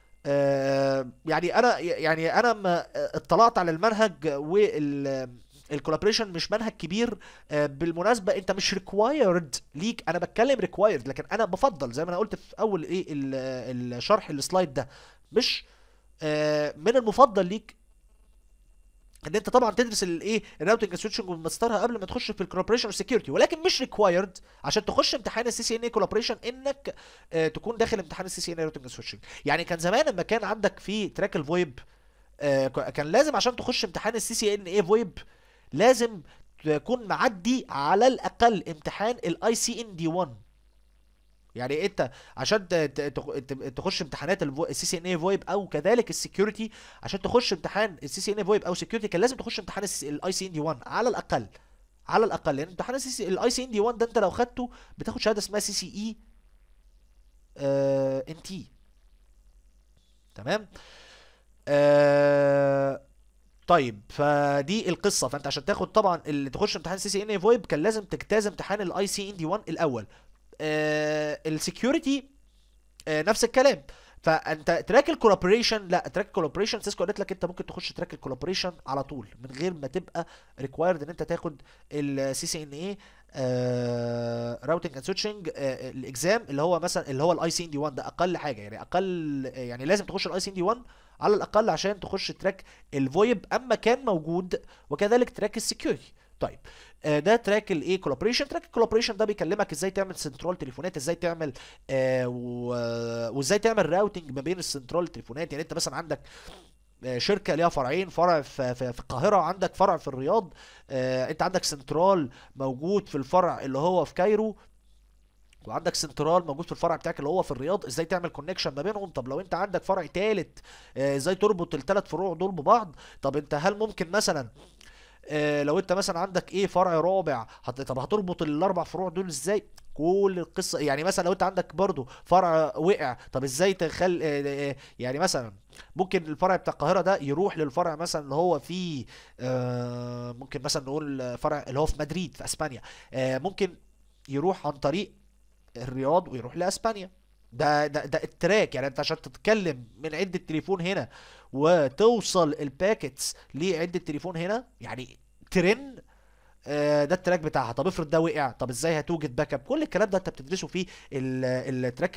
آه يعني انا يعني انا ما اطلعت على المنهج وال الكولابريشن مش منهج كبير آه، بالمناسبه انت مش ريكوايرد ليك انا بتكلم ريكوايرد لكن انا بفضل زي ما انا قلت في اول ايه ال- الشرح السلايد ده مش آه، من المفضل ليك ان انت طبعا تدرس الايه الراوتنج سويتشنج وماسترها قبل ما تخش في الكولابريشن والسكيورتي ولكن مش ريكوايرد عشان تخش امتحان السي سي ان اي كولابريشن انك آه، تكون داخل امتحان السي سي ان اي راوتنج سويتشنج يعني كان زمان لما كان عندك في تراك الفويب آه، ك- كان لازم عشان تخش امتحان السي سي ان اي فويب لازم تكون معدي على الاقل امتحان الاي سي ان دي 1 يعني انت عشان ت- ت- تخ- ت- تخش امتحانات السي سي ان اي فويب او كذلك السكيورتي عشان تخش امتحان السي سي ان اي فويب او سكيورتي كان لازم تخش امتحان الاي سي ان دي 1 على الاقل على الاقل لان امتحان الاي سي ان دي 1 ده انت لو خدته بتاخد شهاده اسمها سي سي اي ان تي تمام آه طيب فدي القصه فانت عشان تاخد طبعا اللي تخش امتحان سي سي ان اي فويب كان لازم تجتاز امتحان الاي سي ان دي 1 الاول آه السكيورتي آه نفس الكلام فانت تراك الكولابوريشن لا تراك الكولابوريشن سيسكو قالت لك انت ممكن تخش تراك الكولابوريشن على طول من غير ما تبقى ريكوايرد ان انت تاخد السي سي ان اي راوتنج اند سويتشنج الاكزام اللي هو مثلا اللي هو الاي سي ان دي 1 ده اقل حاجه يعني اقل يعني لازم تخش الاي سي ان دي 1 على الاقل عشان تخش تراك الفويب اما كان موجود وكذلك تراك السكيورتي طيب آه، ده تراك الايه كولابريشن تراك الكولابريشن ده بيكلمك ازاي تعمل سنترال تليفونات ازاي تعمل آه و- وازاي تعمل راوتنج ما بين السنترال تليفونات يعني انت مثلا عندك آه، شركه ليها فرعين فرع في في في القاهره عندك فرع في الرياض آه، انت عندك سنترال موجود في الفرع اللي هو في كايرو وعندك سنترال موجود في الفرع بتاعك اللي هو في الرياض ازاي تعمل كونكشن ما بينهم طب لو انت عندك فرع تالت آه، ازاي تربط الثلاث فروع دول ببعض طب انت هل ممكن مثلا آه، لو انت مثلا عندك ايه فرع رابع هت... طب هتربط الاربع فروع دول ازاي كل القصه يعني مثلا لو انت عندك برضو فرع وقع طب ازاي تخل آه، آه، يعني مثلا ممكن الفرع بتاع القاهره ده يروح للفرع مثلا اللي هو في آه، ممكن مثلا نقول فرع اللي هو في مدريد في اسبانيا آه، ممكن يروح عن طريق الرياض ويروح لاسبانيا ده ده ده التراك يعني انت عشان تتكلم من عده تليفون هنا وتوصل الباكتس لعده تليفون هنا يعني ترن آه، ده التراك بتاعها طب افرض ده وقع طب ازاي هتوجد باك اب كل الكلام ده انت بتدرسه في ال- التراك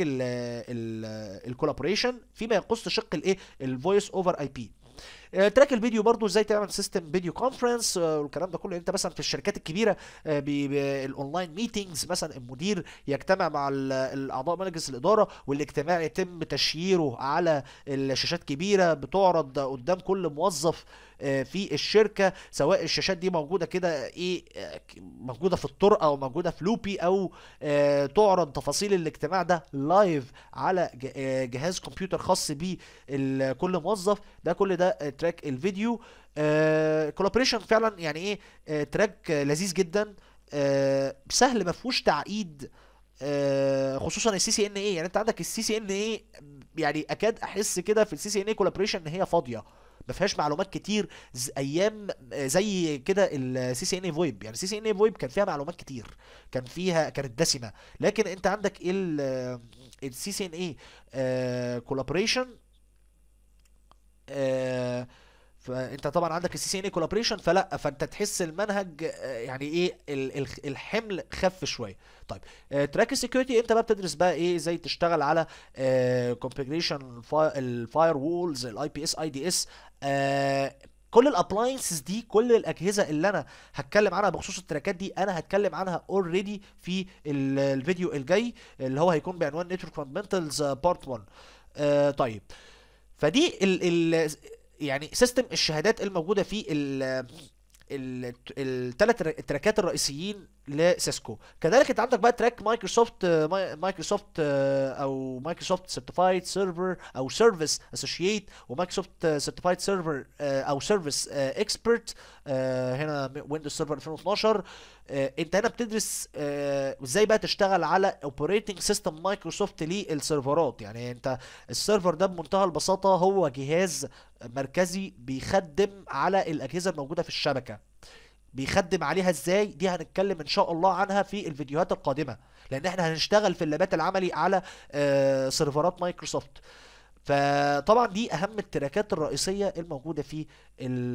الكولابوريشن فيما يخص شق الايه الفويس اوفر اي بي آه، تراك الفيديو برضو ازاي تعمل سيستم فيديو كونفرنس والكلام ده كله انت مثلا في الشركات الكبيره آه، بي- بي- الاونلاين ميتينجز مثلا المدير يجتمع مع ال- الاعضاء مجلس الاداره والاجتماع يتم تشييره على الشاشات كبيره بتعرض قدام كل موظف آه، في الشركه سواء الشاشات دي موجوده كده ايه آه، ك- موجوده في الطرقه او موجوده في لوبي او آه، تعرض تفاصيل الاجتماع ده لايف على ج- آه، جهاز كمبيوتر خاص بيه ال- كل موظف ده كل ده آه، تراك الفيديو كولابريشن فعلا يعني ايه آه، تراك آه، لذيذ جدا آه، سهل ما فيهوش تعقيد آه، خصوصا السي سي ان اي يعني انت عندك السي سي ان اي يعني اكاد احس كده في السي سي ان اي كولابريشن ان هي فاضيه ما فيهاش معلومات كتير ز- ايام آه، زي كده السي سي ان اي فويب يعني سي سي ان اي فويب كان فيها معلومات كتير كان فيها كانت دسمه لكن انت عندك السي سي ان اي كولابوريشن فانت طبعا عندك السي سي ان اي كولابوريشن فلا فانت تحس المنهج آه، يعني ايه ال- ال- الحمل خف شويه طيب تراك السكيورتي انت بقى بتدرس بقى ايه ازاي تشتغل على كونفيجريشن الفاير وولز الاي بي اس اي دي اس كل الابلاينسز دي كل الاجهزه اللي انا هتكلم عنها بخصوص التراكات دي انا هتكلم عنها اوريدي في ال- الفيديو الجاي اللي هو هيكون بعنوان نتورك فاندمنتالز بارت 1 آه طيب فدي ال ال يعني سيستم الشهادات الموجوده في ال الثلاث التراكات الرئيسيين لسيسكو كذلك انت عندك بقى تراك مايكروسوفت ماي- مايكروسوفت آه، او مايكروسوفت سيرتيفايد سيرفر او سيرفيس اسوشيت ومايكروسوفت سيرتيفايد سيرفر او سيرفيس اكسبرت هنا ويندوز سيرفر 2012 آه، انت هنا بتدرس آه، ازاي بقى تشتغل على اوبريتنج سيستم مايكروسوفت للسيرفرات يعني انت السيرفر ده بمنتهى البساطه هو جهاز مركزي بيخدم على الاجهزه الموجوده في الشبكه بيخدم عليها ازاي دي هنتكلم ان شاء الله عنها في الفيديوهات القادمه لان احنا هنشتغل في اللابات العملي على آه، سيرفرات مايكروسوفت فطبعا دي اهم التراكات الرئيسيه الموجوده في ال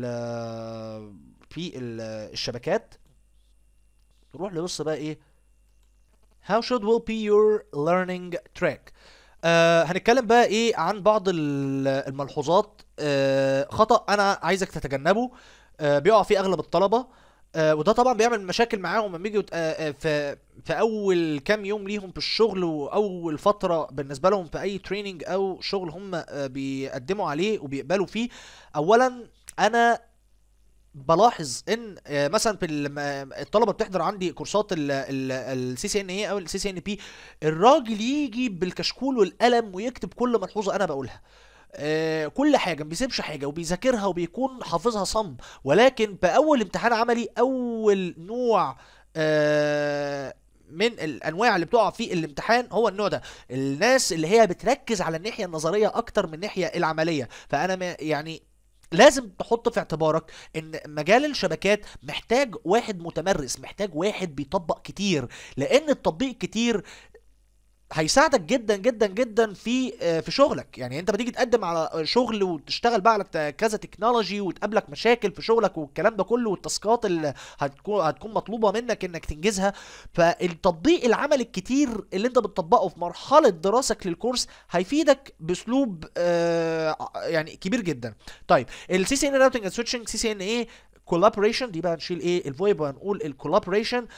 في ال الشبكات نروح نبص بقى ايه How should will be your learning track آه هنتكلم بقى ايه عن بعض ال- الملحوظات آه خطأ انا عايزك تتجنبه آه بيقع فيه اغلب الطلبة آه وده طبعا بيعمل مشاكل معاهم لما يجوا يت- آه آه، في في اول كام يوم ليهم في الشغل واول فترة بالنسبة لهم في اي تريننج او شغل هم آه بيقدموا عليه وبيقبلوا فيه اولا انا بلاحظ ان آه، مثلا في الم- آه، الطلبه بتحضر عندي كورسات السي سي ان اي او السي سي ان بي الراجل يجي بالكشكول والقلم ويكتب كل ملحوظه انا بقولها آه، كل حاجه ما بيسيبش حاجه وبيذاكرها وبيكون حافظها صم ولكن باول امتحان عملي اول نوع آه، من الانواع اللي بتقع في الامتحان هو النوع ده الناس اللي هي بتركز على الناحيه النظريه اكتر من الناحيه العمليه فانا ما- يعني لازم تحط في اعتبارك ان مجال الشبكات محتاج واحد متمرس محتاج واحد بيطبق كتير لان التطبيق كتير هيساعدك جدا جدا جدا في آه، في شغلك يعني انت بتيجي تقدم على شغل وتشتغل بقى على ت- كذا تكنولوجي وتقابلك مشاكل في شغلك والكلام ده كله والتاسكات اللي هتكون هتكون مطلوبه منك انك تنجزها فالتطبيق العملي الكتير اللي انت بتطبقه في مرحله دراستك للكورس هيفيدك باسلوب آه، يعني كبير جدا طيب السي سي ان راوتنج اند سويتشنج سي سي ان ايه كولابوريشن دي بقى نشيل ايه الفويب وهنقول الكولابوريشن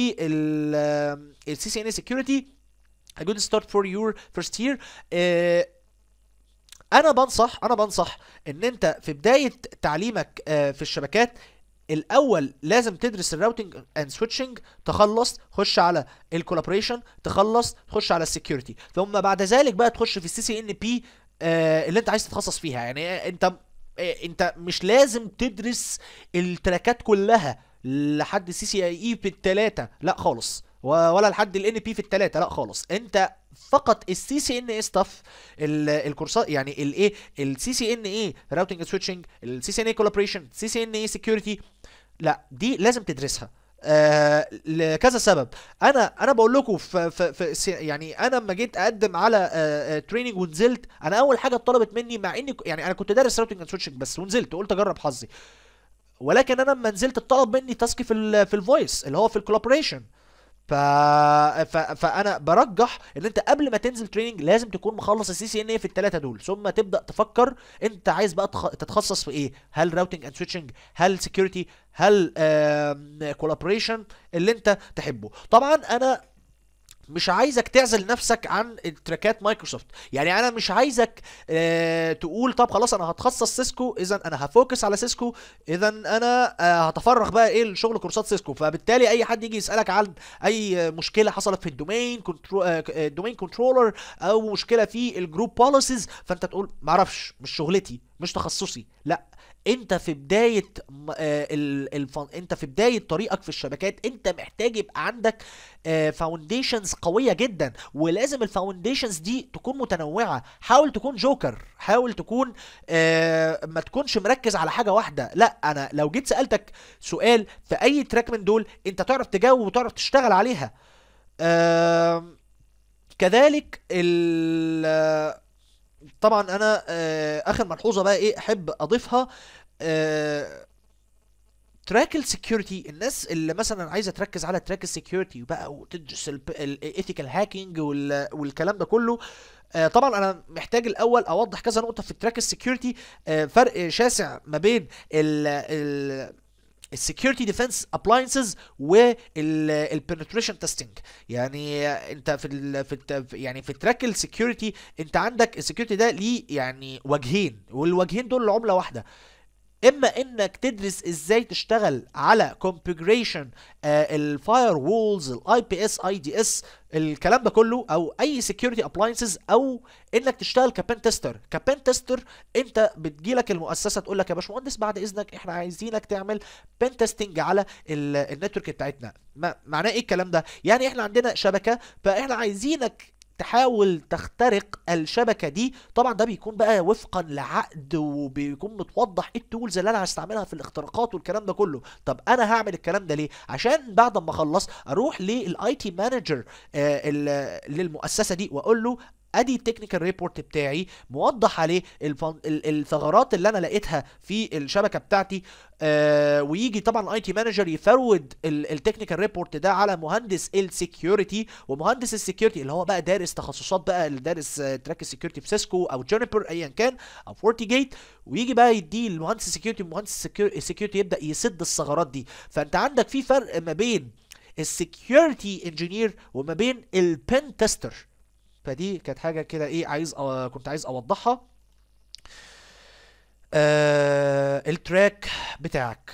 والسي سي ان سكيورتي a good start for your first year آه، انا بنصح انا بنصح ان انت في بدايه تعليمك آه، في الشبكات الاول لازم تدرس الراوتنج اند سويتشنج تخلص خش على الكولابوريشن تخلص تخش على السكيورتي ثم بعد ذلك بقى تخش في السي سي ان بي اللي انت عايز تتخصص فيها يعني انت آه، انت مش لازم تدرس التراكات كلها لحد السي سي اي اي في التلاتة لا خالص و- ولا لحد الان بي في التلاتة لا خالص انت فقط السي سي ان اي ستاف الكورسات يعني الايه السي سي ان اي راوتنج سويتشنج السي سي ان اي كولابوريشن السي سي ان اي سكيورتي لا دي لازم تدرسها آه لكذا سبب انا انا بقول لكم في, في, في سي- يعني انا لما جيت اقدم على آه آه تريننج ونزلت انا اول حاجه اتطلبت مني مع اني ك- يعني انا كنت دارس راوتنج اند سويتشنج بس ونزلت قلت اجرب حظي ولكن انا لما نزلت اتطلب مني تاسك في ال في الفويس اللي هو في الكولابوريشن ف... ف... فانا برجح ان انت قبل ما تنزل تريننج لازم تكون مخلص السي سي ان اي في الثلاثه دول ثم تبدا تفكر انت عايز بقى تخ... تتخصص في ايه هل راوتنج اند سويتشنج هل سكيورتي هل كولابوريشن اللي انت تحبه طبعا انا مش عايزك تعزل نفسك عن التراكات مايكروسوفت يعني انا مش عايزك آه تقول طب خلاص انا هتخصص سيسكو اذا انا هفوكس على سيسكو اذا انا آه هتفرغ بقى ايه لشغل كورسات سيسكو فبالتالي اي حد يجي يسالك عن اي مشكله حصلت في الدومين كنترو آه الدومين كنترولر او مشكله في الجروب بوليسيز فانت تقول معرفش مش شغلتي مش تخصصي لا انت في بدايه م- آه، ال- الف... انت في بدايه طريقك في الشبكات انت محتاج يبقى عندك فاونديشنز قويه جدا ولازم الفاونديشنز دي تكون متنوعه حاول تكون جوكر حاول تكون آه، ما تكونش مركز على حاجه واحده لا انا لو جيت سالتك سؤال في اي تراك من دول انت تعرف تجاوب وتعرف تشتغل عليها آم، كذلك ال طبعا انا آه، اخر ملحوظه بقى ايه احب اضيفها آه، تراك السكيورتي الناس اللي مثلا عايزه تركز على تراك السكيورتي بقى وتدرس الايثيكال هاكينج والكلام ده كله آه، طبعا انا محتاج الاول اوضح كذا نقطه في التراك السكيورتي آه، فرق شاسع ما بين ال ال السكيورتي ديفense ابلاينسز والبنتريشن تيستنج يعني انت في ال في الت يعني في تراك السكيورتي انت عندك السكيورتي ده ليه يعني وجهين والوجهين دول لعمله واحده اما انك تدرس ازاي تشتغل على configuration الفاير وولز الاي بي اس اي دي اس الكلام ده كله او اي security appliances او انك تشتغل كبن تيستر كبن تيستر انت بتجيلك المؤسسه تقول لك يا باشمهندس بعد اذنك احنا عايزينك تعمل بن تيستنج على ال- النتورك بتاعتنا ما معناه ايه الكلام ده يعني احنا عندنا شبكه فاحنا عايزينك تحاول تخترق الشبكه دي طبعا ده بيكون بقى وفقا لعقد وبيكون متوضح ايه التولز اللي انا هستعملها في الاختراقات والكلام ده كله طب انا هعمل الكلام ده ليه عشان بعد ما اخلص اروح للاي تي مانجر للمؤسسه دي واقول له ادي التكنيكال ريبورت بتاعي موضح عليه الفن... ال- الثغرات اللي انا لقيتها في الشبكه بتاعتي آه ويجي طبعا الاي تي مانجر يفرود التكنيكال ريبورت ده على مهندس السكيورتي ومهندس السكيورتي اللي هو بقى دارس تخصصات بقى اللي دارس آه، تراك السكيورتي في سيسكو او جونيبر ايا كان او فورتي جيت ويجي بقى يديه المهندس السكيورتي ومهندس السكيورتي يبدا يسد الثغرات دي فانت عندك في فرق ما بين السكيورتي انجينير وما بين البن تيستر فدي كانت حاجه كده ايه عايز أو كنت عايز اوضحها آه التراك بتاعك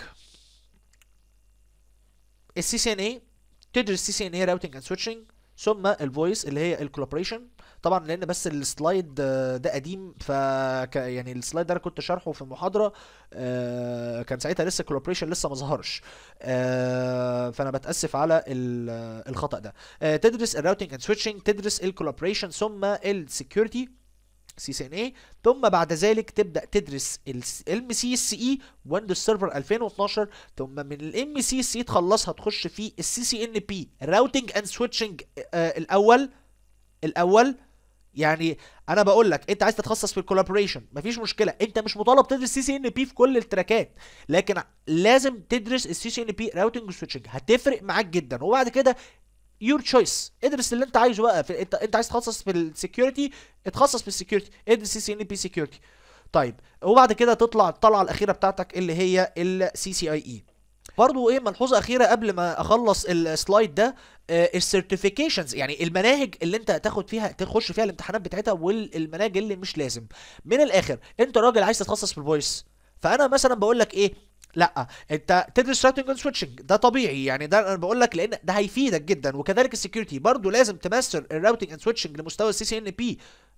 السي سي ان اي تدرس سي سي ان اي راوتنج اند سويتشنج ثم الفويس اللي هي الكولابريشن طبعا لان بس السلايد آه، ده قديم ف يعني السلايد ده انا كنت شارحه في محاضره آه، كان ساعتها لسه الكولابريشن لسه ما ظهرش آه، فانا بتاسف على ال- الخطا ده آه، تدرس الراوتنج اند سويتشنج تدرس الكولابريشن ثم السكيورتي سي سي ان اي ثم بعد ذلك تبدا تدرس الام سي اس اي ويندوز سيرفر 2012 ثم من الام سي اس اي تخلصها تخش في السي سي ان بي راوتنج اند سويتشنج الاول الاول يعني انا بقول لك انت عايز تتخصص في الكولابوريشن مفيش مشكله انت مش مطالب تدرس سي سي ان بي في كل التراكات لكن لازم تدرس السي سي ان بي راوتنج وسويتشنج هتفرق معاك جدا وبعد كده يور تشويس ادرس اللي انت عايزه بقى في انت انت عايز تتخصص في السكيورتي اتخصص في السكيورتي ادرس سي سي ان بي سكيورتي طيب وبعد كده تطلع الطلعه الاخيره بتاعتك اللي هي السي سي اي اي برضو ايه ملحوظه اخيره قبل ما اخلص السلايد ده السيرتيفيكيشنز يعني المناهج اللي انت تاخد فيها تخش فيها الامتحانات بتاعتها والمناهج اللي مش لازم من الاخر انت راجل عايز تتخصص في الفويس فانا مثلا بقول لك ايه لا انت تدرس راوتنج اند سويتشنج ده طبيعي يعني ده انا بقول لك لان ده هيفيدك جدا وكذلك السكيورتي برضو لازم تماستر الراوتنج اند سويتشنج لمستوى السي سي ان بي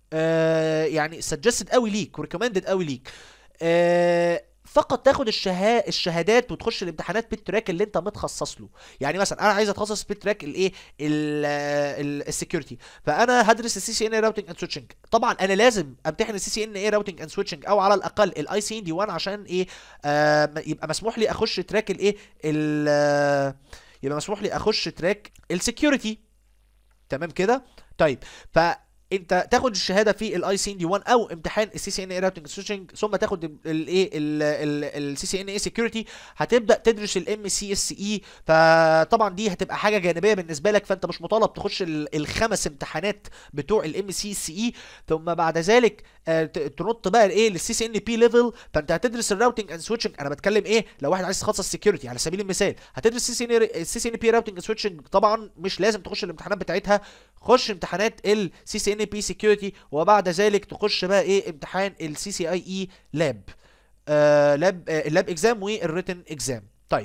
يعني سجستد قوي ليك وريكومندد قوي ليك آه فقط تاخد الشها... الشهادات وتخش الامتحانات بالتراك اللي انت متخصص له يعني مثلا انا عايز اتخصص بالتراك الايه السكيورتي فانا هدرس السي سي ان اي راوتنج اند سويتشنج طبعا انا لازم امتحن السي سي ان اي راوتنج اند سويتشنج او على الاقل الاي سي ان دي 1 عشان ايه آه يبقى مسموح لي اخش تراك الايه ال يبقى مسموح لي اخش تراك السكيورتي تمام كده طيب ف انت تاخد الشهاده في الاي سي ان دي 1 او امتحان السي سي ان اي راوتنج سويتشنج ثم تاخد الايه السي سي ان اي سكيورتي هتبدا تدرس الام سي اس اي فطبعا دي هتبقى حاجه جانبيه بالنسبه لك فانت مش مطالب تخش الخمس امتحانات بتوع الام سي اس اي ثم بعد ذلك آه تنط بقى الايه للسي سي ان بي ليفل فانت هتدرس الراوتنج اند سويتشنج انا بتكلم ايه لو واحد عايز يتخصص سكيورتي على سبيل المثال هتدرس السي سي ان السي سي ان بي راوتنج اند سويتشنج طبعا مش لازم تخش الامتحانات بتاعتها خش امتحانات السي سي ان بي سكيورتي وبعد ذلك تخش بقى ايه امتحان السي سي اي اي لاب آه لاب آه اللاب اكزام والريتن اكزام طيب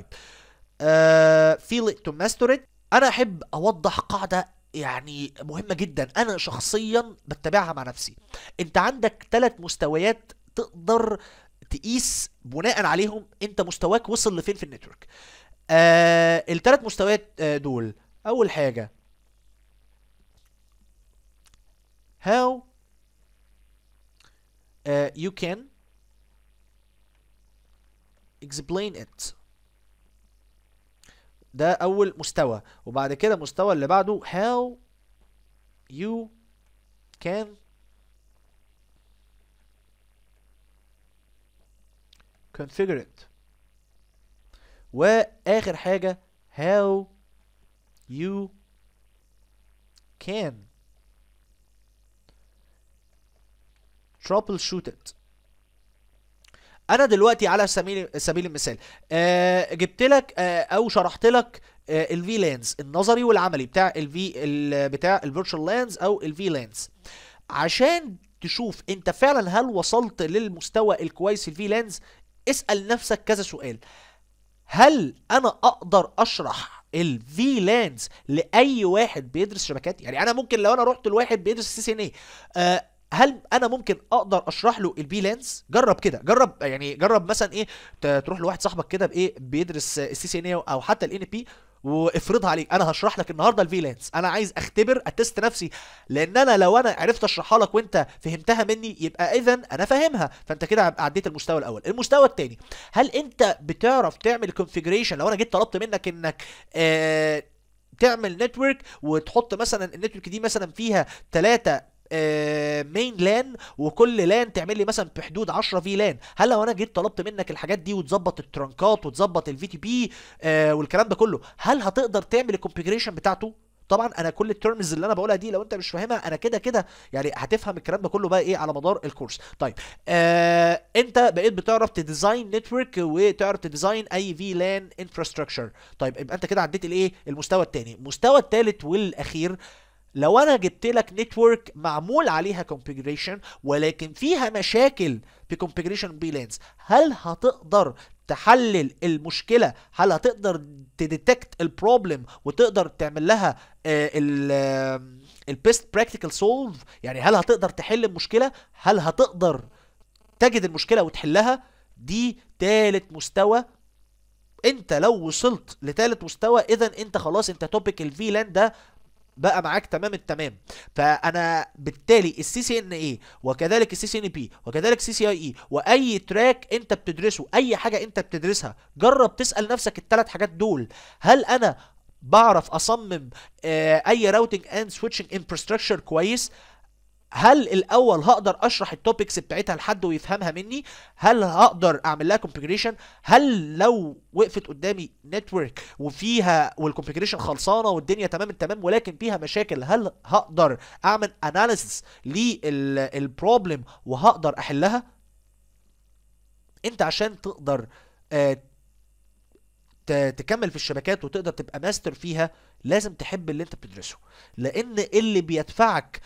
آه feel it to master it انا احب اوضح قاعده يعني مهمه جدا انا شخصيا بتبعها مع نفسي انت عندك ثلاث مستويات تقدر تقيس بناء عليهم انت مستواك وصل لفين في النتورك آه الثلاث مستويات آه دول اول حاجه how uh, you can explain it ده اول مستوى وبعد كده المستوى اللي بعده how you can configure it واخر حاجة how you can troubleshoot it انا دلوقتي على سبيل سبيل المثال آه جبت لك آه او شرحت لك آه الفي لانز النظري والعملي بتاع الفي بتاع الفيرتشوال لانز او الفي لانز عشان تشوف انت فعلا هل وصلت للمستوى الكويس في الفي لانز اسال نفسك كذا سؤال هل انا اقدر اشرح الفي لانز لاي واحد بيدرس شبكات يعني انا ممكن لو انا رحت لواحد بيدرس سي سي ان اي هل انا ممكن اقدر اشرح له البي لانز جرب كده جرب يعني جرب مثلا ايه ت- تروح لواحد صاحبك كده بايه بيدرس السي سي ان اي او حتى الان بي وافرضها عليك انا هشرح لك النهارده الفي لانز انا عايز اختبر اتست نفسي لان انا لو انا عرفت اشرحها لك وانت فهمتها مني يبقى اذا انا فاهمها فانت كده عديت المستوى الاول المستوى الثاني هل انت بتعرف تعمل كونفيجريشن لو انا جيت طلبت منك انك آه تعمل نتورك وتحط مثلا النتورك دي مثلا فيها ثلاثة مين لان وكل لان تعمل لي مثلا بحدود 10 في لان هل لو انا جيت طلبت منك الحاجات دي وتظبط الترنكات وتظبط الفي تي بي والكلام ده كله هل هتقدر تعمل الكونفيجريشن بتاعته طبعا انا كل الترمز اللي انا بقولها دي لو انت مش فاهمها انا كده كده يعني هتفهم الكلام ده كله بقى ايه على مدار الكورس طيب آه انت بقيت بتعرف تديزاين نتورك وتعرف تديزاين اي في لان انفراستراكشر طيب يبقى انت كده عديت الايه المستوى الثاني المستوى الثالث والاخير لو انا جبت لك نتورك معمول عليها كونفيجريشن ولكن فيها مشاكل في كونفيجريشن بيلانس هل هتقدر تحلل المشكله هل هتقدر تديتكت البروبلم وتقدر تعمل لها البيست براكتيكال سولف يعني هل هتقدر تحل المشكله هل هتقدر تجد المشكله وتحلها دي تالت مستوى انت لو وصلت لتالت مستوى اذا انت خلاص انت توبيك الفي لان ده بقى معاك تمام التمام فانا بالتالي السي سي ان اي وكذلك السي سي ان بي وكذلك سي سي اي اي واي تراك انت بتدرسه اي حاجه انت بتدرسها جرب تسال نفسك الثلاث حاجات دول هل انا بعرف اصمم آه اي راوتنج اند سويتشنج انفراستراكشر كويس هل الاول هقدر اشرح التوبكس بتاعتها لحد ويفهمها مني هل هقدر اعمل لها كونفيجريشن هل لو وقفت قدامي نتورك وفيها والكونفيجريشن خلصانه والدنيا تمام التمام ولكن فيها مشاكل هل هقدر اعمل اناليسيس للبروبلم وهقدر احلها انت عشان تقدر آه تكمل في الشبكات وتقدر تبقى ماستر فيها لازم تحب اللي انت بتدرسه لان اللي بيدفعك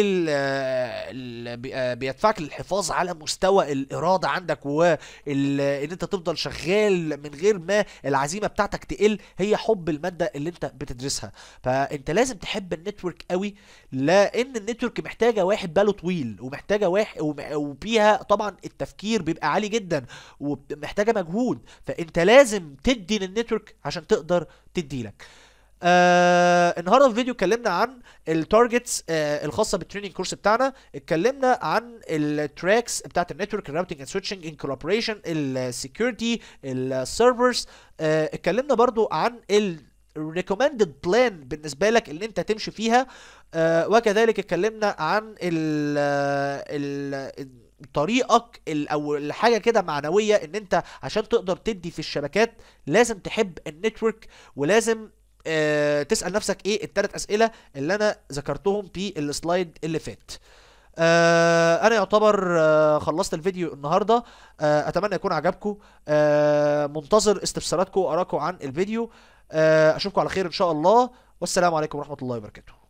لل بيدفعك للحفاظ على مستوى الاراده عندك وان انت تفضل شغال من غير ما العزيمه بتاعتك تقل هي حب الماده اللي انت بتدرسها فانت لازم تحب النتورك قوي لان النتورك محتاجه واحد باله طويل ومحتاجه واحد وفيها طبعا التفكير بيبقى عالي جدا ومحتاجه مجهود فانت لازم تدي للنتورك عشان تقدر تدي لك آه النهارده في الفيديو اتكلمنا عن التارجتس آه الخاصه بالتريننج كورس بتاعنا اتكلمنا عن التراكس بتاعت النتورك الراوتنج اند سويتشنج ان كولابوريشن السكيورتي السيرفرز آه اتكلمنا برضو عن ال recommended بلان بالنسبه لك اللي انت تمشي فيها آه وكذلك اتكلمنا عن ال ال طريقك او الحاجه كده معنويه ان انت عشان تقدر تدي في الشبكات لازم تحب النتورك ولازم آه تسال نفسك ايه الثلاث اسئله اللي انا ذكرتهم في السلايد اللي فات آه انا يعتبر آه خلصت الفيديو النهارده آه اتمنى يكون عجبكم آه منتظر استفساراتكم وارائكم عن الفيديو آه اشوفكم على خير ان شاء الله والسلام عليكم ورحمه الله وبركاته